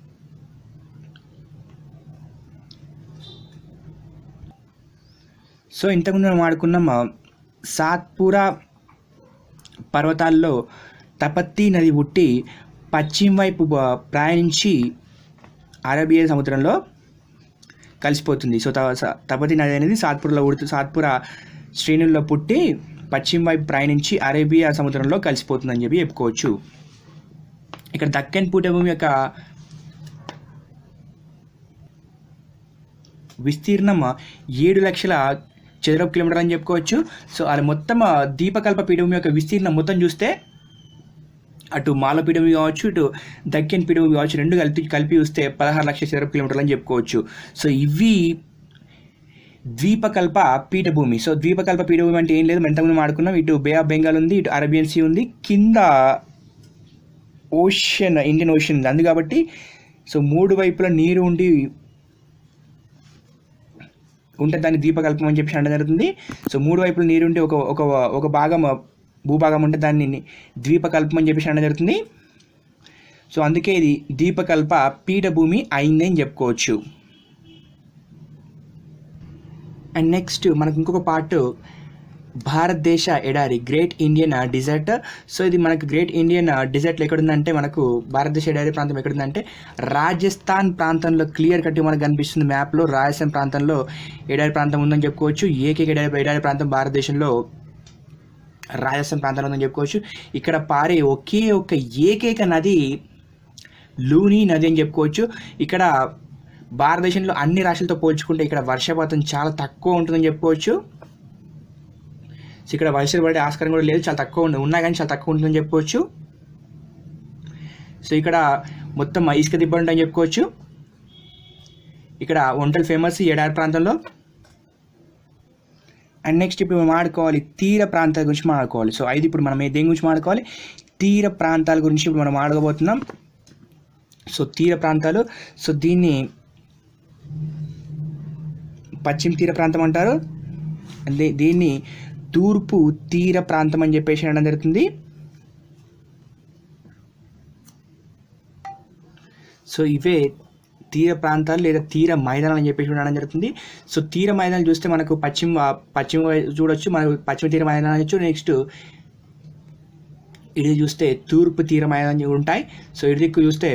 సో ఇంతకుముందు మనం ఆడుకున్నాం ఆ, సాత్పుర పర్వతాల్లో తపత్తి నది పుట్టి పశ్చిమ వైపు బ- ప్రయాణించి అరేబియా సముద్రంలో కలిసిపోతుంది సో త- స- తపతి నది అనేది సాత్పురలో ఉడుతు సాత్పుర శ్రేణుల్లో పుట్టి పశ్చిమ వైపు ప్రయాణించి అరేబియా సముద్రంలో కలిసిపోతుందని చెప్పి చెప్పుకోవచ్చు ఇక్కడ దక్కన్ పీఠభూమి యొక్క విస్తీర్ణం ఏడు లక్షల చదరపు కిలోమీటర్ అని చెప్పుకోవచ్చు సో అది మొత్తం ఆ దీపకల్ప పీఠభూమి యొక్క విస్తీర్ణం మొత్తం చూస్తే అటు మాల పీఠభూమి కావచ్చు ఇటు దక్కన్ పీఠభూమి కావచ్చు రెండు కలిపి కలిపి చూస్తే పదహారు లక్షల చదరపు కిలోమీటర్లు అని చెప్పుకోవచ్చు సో ఇవి ద్వీపకల్ప పీఠభూమి సో ద్వీపకల్ప పీఠభూమి అంటే ఏం లేదు మనం ఇంతకుముందు మాడుకున్నాం ఇటు బే ఆఫ్ బెంగాల్ ఉంది ఇటు అరేబియన్ సీ ఉంది కింద ఓషన్ ఇండియన్ ఓషన్ ఉంది అందు కాబట్టి సో మూడు వైపుల నీరు ఉండి ఉంటే దాన్ని దీపకల్పం అని చెప్పి అనడం జరుగుతుంది సో మూడు వైపుల నీరు ఉంటే ఒక ఒక ఒక భాగం భూభాగం ఉంటే దాన్ని ద్వీపకల్పం అని చెప్పి అనడం జరుగుతుంది సో అందుకే ఇది దీపకల్ప పీఠభూమి అయింది అని చెప్పుకోవచ్చు అండ్ నెక్స్ట్ మనకు ఇంకొక పార్ట్ భారతదేశ ఎడారి గ్రేట్ ఇండియన్ డిజర్ట్ సో ఇది మనకు గ్రేట్ ఇండియన్ డిజర్ట్లో ఎక్కడుందంటే మనకు భారతదేశ ఎడారి ప్రాంతం ఎక్కడుందంటే రాజస్థాన్ ప్రాంతంలో క్లియర్ కట్ మనకు కనిపిస్తుంది మ్యాప్లో రాజస్థాన్ ప్రాంతంలో ఎడారి ప్రాంతం ఉందని చెప్పుకోవచ్చు ఏకైక ఎడారి ఎడారి ప్రాంతం భారతదేశంలో రాజస్థాన్ ప్రాంతంలో ఉందని చెప్పుకోవచ్చు ఇక్కడ పారే ఒకే ఒక్క ఏకైక నది లూని నది అని చెప్పుకోవచ్చు ఇక్కడ భారతదేశంలో అన్ని రాష్ట్రాలతో పోల్చుకుంటే ఇక్కడ వర్షపాతం చాలా తక్కువ ఉంటుందని చెప్పుకోవచ్చు సో ఇక్కడ వర్షాలు పడే ఆస్కారం కూడా లేదు చాలా తక్కువ ఉంది ఉన్నా కానీ చాలా తక్కువ ఉంటుందని చెప్పుకోవచ్చు సో ఇక్కడ మొత్తం ఇసుక దిబ్బలు ఉంటాయని చెప్పుకోవచ్చు ఇక్కడ వంటలు ఫేమస్ ఈ ఎడారి ప్రాంతంలో అండ్ నెక్స్ట్ ఇప్పుడు మనం ఆడుకోవాలి తీర ప్రాంతాల గురించి మాట్లాడుకోవాలి సో ఐదు ఇప్పుడు మనం ఏ- దేని గురించి మాట్లాడుకోవాలి తీర ప్రాంతాల గురించి ఇప్పుడు మనం ఆడగబోతున్నాం సో తీర ప్రాంతాలు సో దీన్ని పశ్చిమ తీర ప్రాంతం అంటారు దీ- దీన్ని తూర్పు తీర ప్రాంతం అని చెప్పేసి అనడం జరుగుతుంది సో ఇవే తీర ప్రాంతాలు లేదా తీర మైదానాలు అని చెప్పేసి అనడం జరుగుతుంది సో తీర మైదానాలు చూస్తే మనకు పశ్చిమ పశ్చిమ వైపు చూడొచ్చు మనకు పశ్చిమ తీర మైదానాలు చూడొచ్చు నెక్స్ట్ ఇటు చూస్తే తూర్పు తీర మైదానం ఉంటాయి సో ఇటు దిక్కు చూస్తే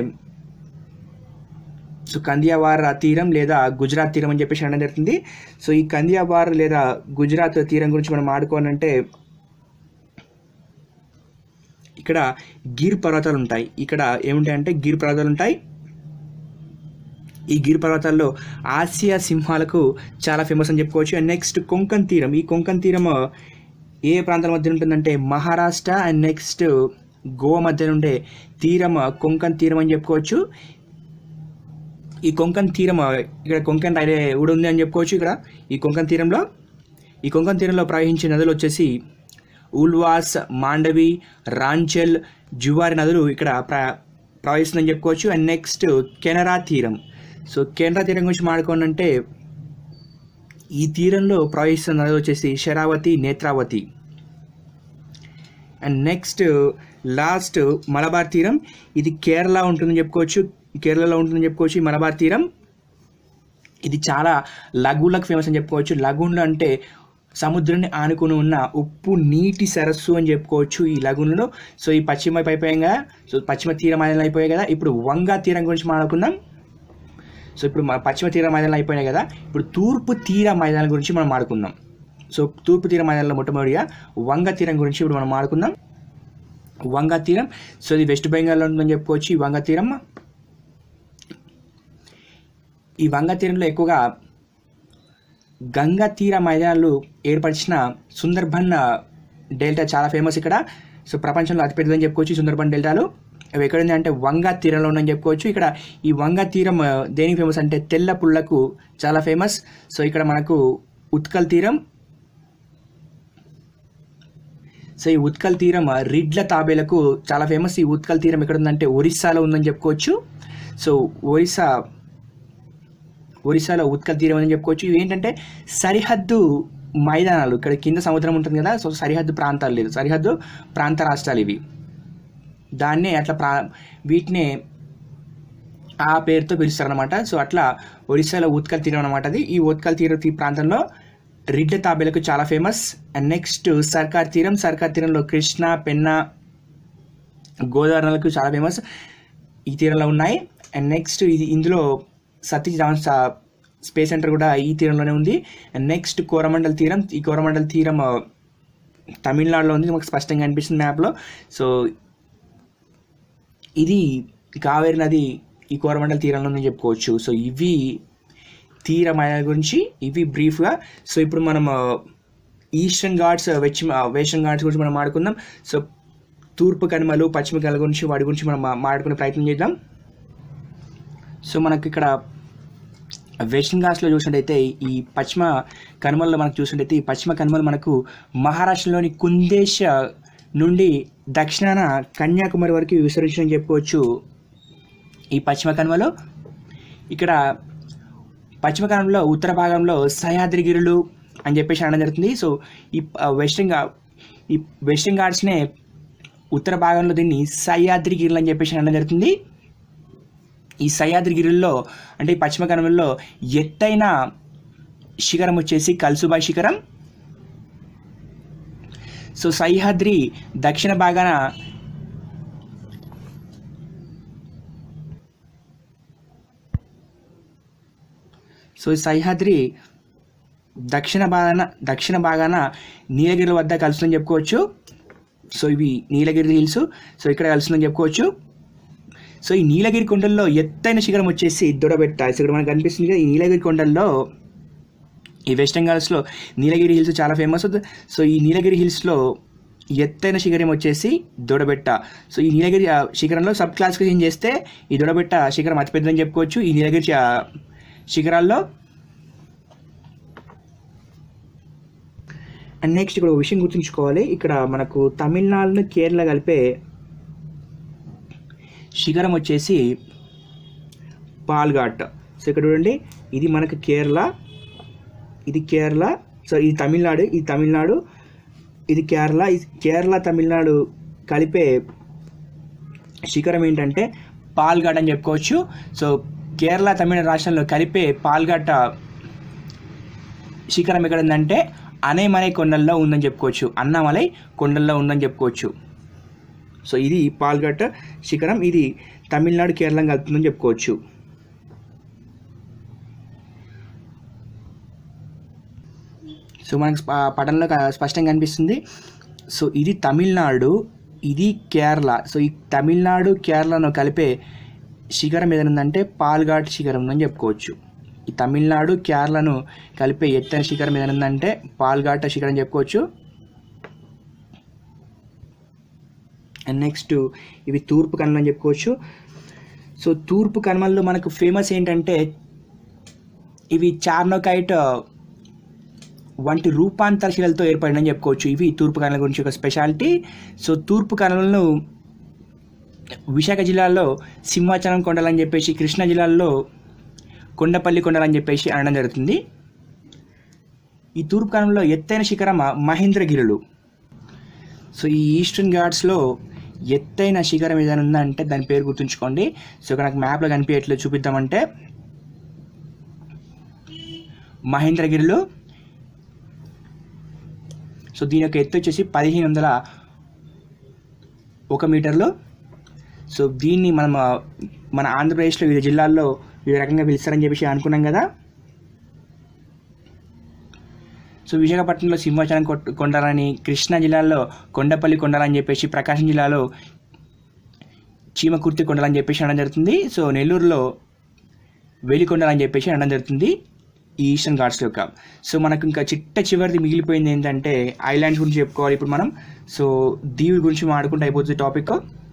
సో కందియావార్ తీరం లేదా గుజరాత్ తీరం అని చెప్పేసి అనడం జరుగుతుంది సో ఈ కందియావార్ లేదా గుజరాత్ తీరం గురించి మనం ఆడుకోవాలంటే ఇక్కడ గిర్ పర్వతాలు ఉంటాయి ఇక్కడ ఏముంటాయంటే గిర్ పర్వతాలు ఉంటాయి ఈ గిర్ పర్వతాల్లో ఆసియా సింహాలకు చాలా ఫేమస్ అని చెప్పుకోవచ్చు అండ్ నెక్స్ట్ కొంకన్ తీరం ఈ కొంకన్ తీరం ఏ ప్రాంతాల మధ్య ఉంటుందంటే మహారాష్ట్ర అండ్ నెక్స్ట్ గోవా మధ్యలో ఉండే తీరం కొంకన్ తీరం అని చెప్పుకోవచ్చు ఈ కొంకన్ తీరం ఇక్కడ కొంకన్ రైల్వే కూడా ఉంది అని చెప్పుకోవచ్చు ఇక్కడ ఈ కొంకన్ తీరంలో ఈ కొంకన్ తీరంలో ప్రవహించే నదులు వచ్చేసి ఉల్వాస్ మాండవి రాంచెల్ జువారి నదులు ఇక్కడ ప్ర ప్రవహిస్తుందని చెప్పుకోవచ్చు అండ్ నెక్స్ట్ కెనరా తీరం సో కెనరా తీరం గురించి మాట్లాడుకోనంటే ఈ తీరంలో ప్రవహిస్తున్న నది వచ్చేసి Sharavathi Netravati and next last Malabar తీరం ఇది కేరళ ఉంటుందని చెప్పుకోవచ్చు కేరళలో ఉంటుందని చెప్పుకోవచ్చు ఈ మలబార్ తీరం ఇది చాలా లఘువులకు ఫేమస్ అని చెప్పుకోవచ్చు లఘున్లు అంటే సముద్రాన్ని ఆనుకుని ఉన్న ఉప్పు నీటి సరస్సు అని చెప్పుకోవచ్చు ఈ లఘున్లలో సో ఈ పశ్చిమ వైపు అయిపోయాం కదా సో పశ్చిమ తీర మైదానాలు అయిపోయాయి కదా ఇప్పుడు వంగా తీరం గురించి మాట్లాడుకుందాం సో ఇప్పుడు మన పశ్చిమ తీర మైదానాలు అయిపోయినాయి కదా ఇప్పుడు తూర్పు తీర మైదానాల గురించి మనం మాట్లాడుకుందాం సో తూర్పు తీర మైదానంలో మొట్టమొదటిగా వంగ తీరం గురించి ఇప్పుడు మనం మాట్లాడుకుందాం వంగ తీరం సో ఇది వెస్ట్ బెంగాల్లో ఉందని చెప్పుకోవచ్చు ఈ వంగ తీరం ఈ వంగ తీరంలో ఎక్కువగా గంగా తీర మైదానాలు ఏర్పరిచిన సుందర్బన్ డెల్టా చాలా ఫేమస్ ఇక్కడ సో ప్రపంచంలో అతిపెద్దదని చెప్పుకోవచ్చు ఈ సుందర్బన్ డెల్టాలు అవి ఎక్కడ ఉంది అంటే వంగా తీరంలో ఉందని చెప్పుకోవచ్చు ఇక్కడ ఈ వంగా తీరం ఆ, దేనికి ఫేమస్ అంటే తెల్ల పుల్లకు చాలా ఫేమస్ సో ఇక్కడ మనకు ఉత్కల్ తీరం సో ఈ ఉత్కల్ తీరం ఆ, రిడ్ల తాబేలకు చాలా ఫేమస్ ఈ ఉత్కల్ తీరం ఎక్కడ ఉందంటే ఒరిస్సాలో ఉందని చెప్పుకోవచ్చు సో ఒరిస్సా ఒరిస్సాలో ఉత్కల్ తీరం అని చెప్పుకోవచ్చు ఇవి ఏంటంటే సరిహద్దు మైదానాలు ఇక్కడ కింద సముద్రం ఉంటుంది కదా సో సరిహద్దు ప్రాంతాలు లేదు సరిహద్దు ప్రాంత రాష్ట్రాలు ఇవి దాన్నే అట్లా ప్రా వీటినే ఆ పేరుతో పిలుస్తారనమాట సో అట్లా ఒరిస్సాలో ఉత్కల్ తీరం అనమాట అది ఈ ఉత్కల్ తీర తీ ప్రాంతంలో రిడ్ల తాబేలకు చాలా ఫేమస్ అండ్ నెక్స్ట్ సర్కార్ తీరం సర్కార్ తీరంలో కృష్ణ పెన్నా గోదావరి నదులకు చాలా ఫేమస్ ఈ తీరంలో ఉన్నాయి అండ్ నెక్స్ట్ ఇది ఇందులో సతీష్ ధావన్ సా- స్పేస్ సెంటర్ కూడా ఈ తీరంలోనే ఉంది అండ్ నెక్స్ట్ కోరమండల్ తీరం ఈ కోరమండల్ తీరం ఆ, తమిళనాడులో ఉంది మాకు స్పష్టంగా అనిపిస్తుంది మ్యాప్లో సో ఇది కావేరి నది ఈ కోరమండల్ తీరంలో ఉందని చెప్పుకోవచ్చు సో ఇవి తీర మైదానాల గురించి ఇవి బ్రీఫ్గా సో ఇప్పుడు మనం ఈస్టర్న్ ఘాట్స్ వెచ్చి వెస్టర్న్ ఘాట్స్ గురించి మనం మాట్లాడుకుందాం సో తూర్పు కనుమలు పశ్చిమ కనుమల గురించి వాటి గురించి మనం మా- మాట్లాడుకునే ప్రయత్నం చేద్దాం సో మనకి ఇక్కడ వెస్టర్న్ ఘాట్స్లో చూసినట్టయితే ఈ పశ్చిమ కనుమల్లో మనకు చూసినట్టయితే ఈ పశ్చిమ కనుమలు మనకు మహారాష్ట్రలోని కుందేశ్ నుండి దక్షిణాన కన్యాకుమారి వరకు విస్తరించని చెప్పుకోవచ్చు ఈ పశ్చిమ కనుమలు ఇక్కడ పశ్చిమ కనుమలో ఉత్తర భాగంలో సహ్యాద్రి గిరులు అని చెప్పేసి అనడం జరుగుతుంది సో ఈ ఆ, వెస్టర్న్ ఘా- ఈ వెస్టర్న్ ఘాట్స్నే ఉత్తర భాగంలో దీన్ని సహ్యాద్రి గిరులు అని చెప్పేసి అనడం జరుగుతుంది ఈ సహ్యాద్రి గిరుల్లో అంటే ఈ పశ్చిమ కనుమల్లో ఎత్తైన శిఖరం వచ్చేసి కల్సుబాయ్ శిఖరం సో సహ్యాద్రి దక్షిణ భాగాన సో ఈ సహ్యాద్రి దక్షిణ భాగాన దక్షిణ భాగాన నీలగిరి వద్ద కలుస్తుందని చెప్పుకోవచ్చు సో ఇవి నీలగిరి హిల్స్ సో ఇక్కడ కలుస్తుందని చెప్పుకోవచ్చు సో ఈ నీలగిరి కొండల్లో ఎత్తైన శిఖరం వచ్చేసి దొడబెట్ట సో ఇక్కడ మనకు కనిపిస్తుంది కదా ఈ నీలగిరి కొండల్లో ఈ వెస్టర్న్ ఘాట్స్లో నీలగిరి హిల్స్ చాలా ఫేమస్ సో ఈ నీలగిరి హిల్స్లో ఎత్తైన శిఖరం వచ్చేసి దొడబెట్ట సో ఈ నీలగిరి ఆ, శిఖరంలో సబ్ క్లాసిఫికేషన్ చేస్తే ఈ దొడబెట్ట శిఖరం అతిపెద్దదని చెప్పుకోవచ్చు ఈ నీలగిరి ఆ, శిఖరాల్లో అండ్ నెక్స్ట్ ఇక్కడ ఒక విషయం గుర్తుంచుకోవాలి ఇక్కడ మనకు తమిళనాడును కేరళ కలిపే శిఖరం వచ్చేసి పాల్ఘాట్ సో ఇక్కడ చూడండి ఇది మనకు కేరళ ఇది కేరళ సో ఇది తమిళనాడు ఇది తమిళనాడు ఇది కేరళ ఇది కేరళ తమిళనాడు కలిపే శిఖరం ఏంటంటే పాల్ఘాట్ అని చెప్పుకోవచ్చు సో కేరళ తమిళనాడు రాష్ట్రంలో కలిపే పాల్ఘాట్ శిఖరం ఎక్కడ ఉందంటే అనేమలై కొండల్లో ఉందని చెప్పుకోవచ్చు అన్నమలై కొండల్లో ఉందని చెప్పుకోవచ్చు సో ఇది పాల్ఘాట్ శిఖరం ఇది తమిళనాడు కేరళం కలుపుతుందని చెప్పుకోవచ్చు సో మనకు స్ప- పటంలో క- స్పష్టంగా కనిపిస్తుంది సో ఇది తమిళనాడు ఇది కేరళ సో ఈ తమిళనాడు కేరళను కలిపే శిఖరం ఏదైనా ఉందంటే పాల్ఘాట్ శిఖరం అని చెప్పుకోవచ్చు ఈ తమిళనాడు కేరళను కలిపే ఎత్తైన శిఖరం ఏదైనా ఉందంటే పాల్ఘాట్ శిఖరం చెప్పుకోవచ్చు అండ్ నెక్స్ట్ ఇవి తూర్పు కనుమలు అని చెప్పుకోవచ్చు సో తూర్పు కనుమల్లో మనకు ఫేమస్ ఏంటంటే ఇవి చార్నోకైట్ వంటి రూపాంతర శిలలతో ఏర్పడిందని చెప్పుకోవచ్చు ఇవి తూర్పు కనుల గురించి ఒక స్పెషాలిటీ సో తూర్పు కనులను విశాఖ జిల్లాలో సింహాచలం కొండలు అని చెప్పేసి కృష్ణా జిల్లాలో కొండపల్లి కొండలు అని చెప్పేసి అనడం జరుగుతుంది ఈ తూర్పు కనుమలో ఎత్తైన శిఖరం మహేంద్రగిరులు సో ఈ ఈస్టర్న్ ఘాట్స్లో ఎత్తైన శిఖరం ఏదైనా ఉందంటే దాని పేరు గుర్తుంచుకోండి సో ఇక్కడ నాకు మ్యాప్లో కనిపించట్లేదు చూపిద్దామంటే మహేంద్రగిరిలో సో దీని యొక్క ఎత్తు వచ్చేసి పదిహేను వందల ఒక మీటర్లు సో దీన్ని మనం ఆ, మన ఆంధ్రప్రదేశ్లో వివిధ జిల్లాల్లో వివిధ రకంగా పిలుస్తారని చెప్పేసి అనుకున్నాం కదా సో విశాఖపట్నంలో సింహాచలం కొట్- కొండలని కృష్ణా జిల్లాలో కొండపల్లి కొండలని చెప్పేసి ప్రకాశం జిల్లాలో చీమకుర్తి కొండలని చెప్పేసి అనడం జరుగుతుంది సో నెల్లూరులో వేలికొండలు అని చెప్పేసి అనడం జరుగుతుంది ఈ ఈస్టర్న్ ఘాట్స్ యొక్క సో మనకు ఇంకా చిట్ట చివరిది మిగిలిపోయింది ఏంటంటే ఐలాండ్స్ గురించి చెప్పుకోవాలి ఇప్పుడు మనం సో దీవుల గురించి మాట్లాడుకుంటూ అయిపోతుంది టాపిక్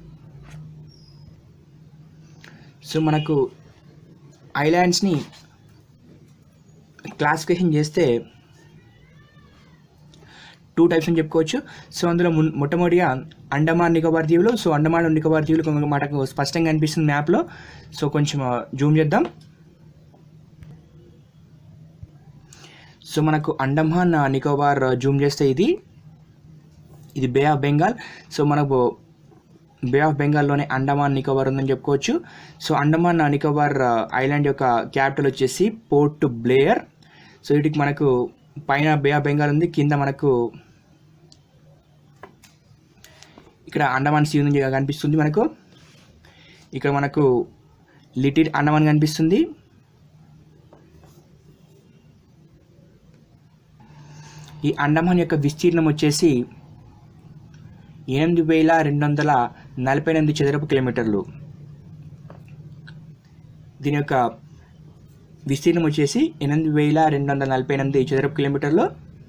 సో మనకు ఐలాండ్స్ని క్లాసిఫికేషన్ చేస్తే టూ టైప్స్ అని చెప్పుకోవచ్చు సో అందులో మున్- మొట్టమొదటిగా అండమాన్ నికోబార్ దీవులు సో అండమాన్ నికోబార్ దీవులు కొంచెం మనకు స్పష్టంగా కనిపిస్తుంది మ్యాప్లో సో కొంచెం జూమ్ చేద్దాం సో మనకు అండమాన్ నికోబార్ జూమ్ చేస్తే ఇది ఇది బే ఆఫ్ బెంగాల్ సో మనకు బే ఆఫ్ బెంగాల్లోనే అండమాన్ నికోబార్ ఉందని చెప్పుకోవచ్చు సో అండమాన్ నికోబార్ ఐలాండ్ యొక్క క్యాపిటల్ వచ్చేసి పోర్ట్ బ్లేయర్ సో వీటికి మనకు పైన బే ఆఫ్ బెంగాల్ ఉంది కింద మనకు ఇక్కడ అండమాన్ సీ ఉంది కనిపిస్తుంది మనకు ఇక్కడ మనకు లిటిల్ అండమాన్ కనిపిస్తుంది ఈ అండమాన్ యొక్క విస్తీర్ణం వచ్చేసి ఎనిమిది వేల రెండు వందల నలభై ఎనిమిది చదరపు కిలోమీటర్లు దీని యొక్క విస్తీర్ణం వచ్చేసి ఎనిమిది వేల రెండు వందల నలభై ఎనిమిది చదరపు కిలోమీటర్లు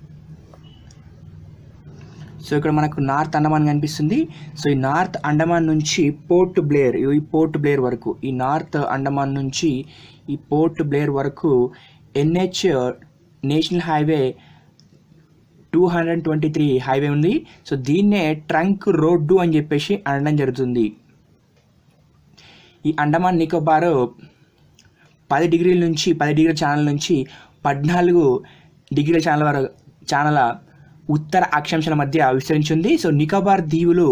సో ఇక్కడ మనకు నార్త్ అండమాన్ కనిపిస్తుంది సో ఈ నార్త్ అండమాన్ నుంచి పోర్ట్ బ్లేయర్ ఈ పోర్ట్ బ్లేయర్ వరకు ఈ నార్త్ అండమాన్ నుంచి ఈ పోర్ట్ బ్లేయర్ వరకు NH national highway two hundred twenty three highway ఉంది సో దీన్నే ట్రంక్ రోడ్డు అని చెప్పేసి అనడం జరుగుతుంది ఈ అండమాన్ నికోబార్ పది డిగ్రీల నుంచి పది డిగ్రీల ఛానల్ నుంచి పద్నాలుగు డిగ్రీల ఛానల్ వరకు ఛానల్ ఉత్తర అక్షాంశాల మధ్య విస్తరించింది సో నికోబార్ దీవులు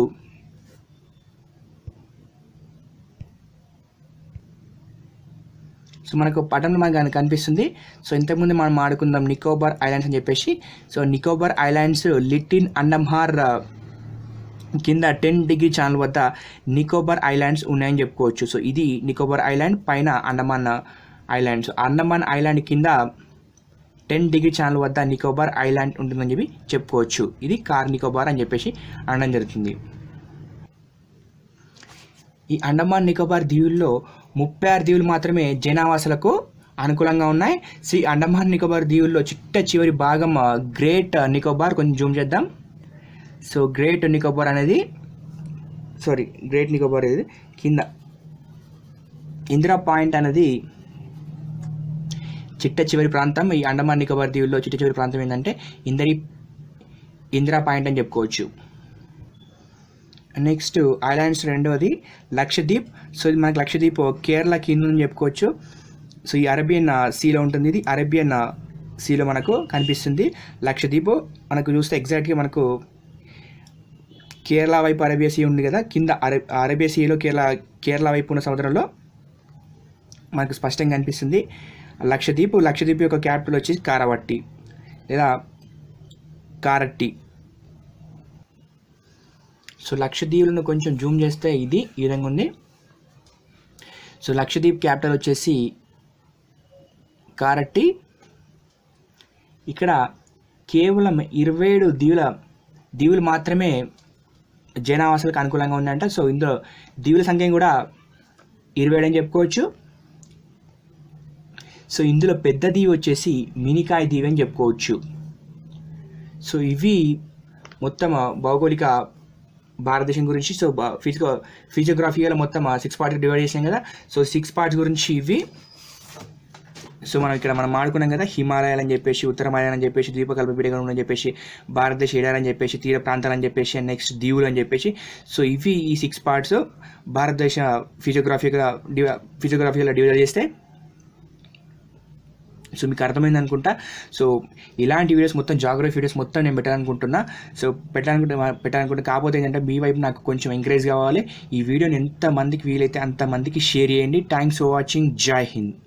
సో మనకు పటంలో మనకు కని- కనిపిస్తుంది సో ఇంతకుముందు మనం ఆడుకుందాం నికోబార్ ఐలాండ్స్ అని చెప్పేసి so Nicobar islands little Andaman ఆ, కింద టెన్ డిగ్రీ ఛానల్ వద్ద నికోబార్ ఐలాండ్స్ ఉన్నాయని చెప్పుకోవచ్చు సో ఇది నికోబార్ ఐలాండ్ పైన అండమాన్ ఐలాండ్స్ అండమాన్ ఐలాండ్ కింద టెన్ డిగ్రీ ఛానల్ వద్ద నికోబార్ ఐలాండ్ ఉంటుందని చెప్పి చెప్పుకోవచ్చు ఇది కార్ నికోబార్ అని చెప్పేసి అనడం జరుగుతుంది ఈ అండమాన్ నికోబార్ దీవుల్లో ముప్పై ఆరు దీవులు మాత్రమే జనావాసాలకు అనుకూలంగా ఉన్నాయి సో ఈ అండమాన్ నికోబార్ దీవుల్లో చిట్ట చివరి భాగం ఆ, గ్రేట్ నికోబార్ కొంచెం జూమ్ చేద్దాం సో గ్రేట్ నికోబార్ అనేది సారీ గ్రేట్ నికోబార్ అనేది కింద ఇందిరా పాయింట్ అనేది చిట్ట చివరి ప్రాంతం ఈ అండమాన్ నికోబార్ దీవుల్లో చిట్ట చివరి ప్రాంతం ఏంటంటే ఇందరి ఇందిరా పాయింట్ అని చెప్పుకోవచ్చు నెక్స్ట్ ఐలాండ్స్ రెండవది లక్షద్వీప్ సో ఇది మనకి లక్షద్వీప్ కేరళ కింద అని చెప్పుకోవచ్చు సో ఈ అరేబియన్ సీలో ఉంటుంది ఇది అరేబియన్ సీలో మనకు కనిపిస్తుంది లక్షద్వీప్ మనకు చూస్తే ఎగ్జాక్ట్గా మనకు కేరళ వైపు అరేబియా సీ ఉంది కదా కింద అరే అరేబియా సీలో కేరళ కేరళ వైపు ఉన్న సముద్రంలో మనకు స్పష్టంగా కనిపిస్తుంది లక్షద్వీప్ లక్షద్వీప్ యొక్క క్యాపిటల్ వచ్చేసి కారవట్టి లేదా కారట్టి సో లక్షద్వీప్లను కొంచెం జూమ్ చేస్తే ఇది ఈ విధంగా ఉంది సో లక్షద్వీప్ క్యాపిటల్ వచ్చేసి కారట్టి ఇక్కడ కేవలం ఇరవై ఏడు దీవుల దీవులు మాత్రమే జనావాసాలకు అనుకూలంగా ఉందంట సో ఇందులో దీవుల సంఖ్య కూడా ఇరవై ఏడు అని చెప్పుకోవచ్చు సో ఇందులో పెద్ద దీవి వచ్చేసి మినికాయ్ దీవి అని చెప్పుకోవచ్చు సో ఇవి మొత్తం భౌగోళిక భారతదేశం గురించి సో ఫిజికో ఫిజియోగ్రఫీలో మొత్తం సిక్స్ పార్ట్స్ డివైడ్ చేసాం కదా సో సిక్స్ పార్ట్స్ గురించి ఇవి సో మనం ఇక్కడ మనం ఆడుకున్నాం కదా హిమాలయాలు అని చెప్పేసి ఉత్తరమాలయాలు అని చెప్పేసి ద్వీపకల్ప పీఠగం అని చెప్పేసి భారతదేశ ఏడాలు అని చెప్పేసి తీర ప్రాంతాలు అని చెప్పేసి నెక్స్ట్ దీవులు అని చెప్పేసి సో ఇవి ఈ సిక్స్ పార్ట్స్ భారతదేశ ఫిజియోగ్రఫీగా డివ ఫిజియోగ్రఫీలో డివైడ్ చేస్తే సో మీకు అర్థమైంది అనుకుంటా సో ఇలాంటి వీడియోస్ మొత్తం జాగ్రఫీ వీడియోస్ మొత్తం నేను పెట్టాలనుకుంటున్నా సో పెట్టాలనుకుంటే పెట్టాలనుకుంటే కాకపోతే ఏంటంటే మీ వైపు నాకు కొంచెం ఎంకరేజ్ కావాలి ఈ వీడియోని ఎంత మందికి వీలైతే అంత మందికి షేర్ చేయండి థ్యాంక్స్ ఫర్ వాచింగ్ జై హింద్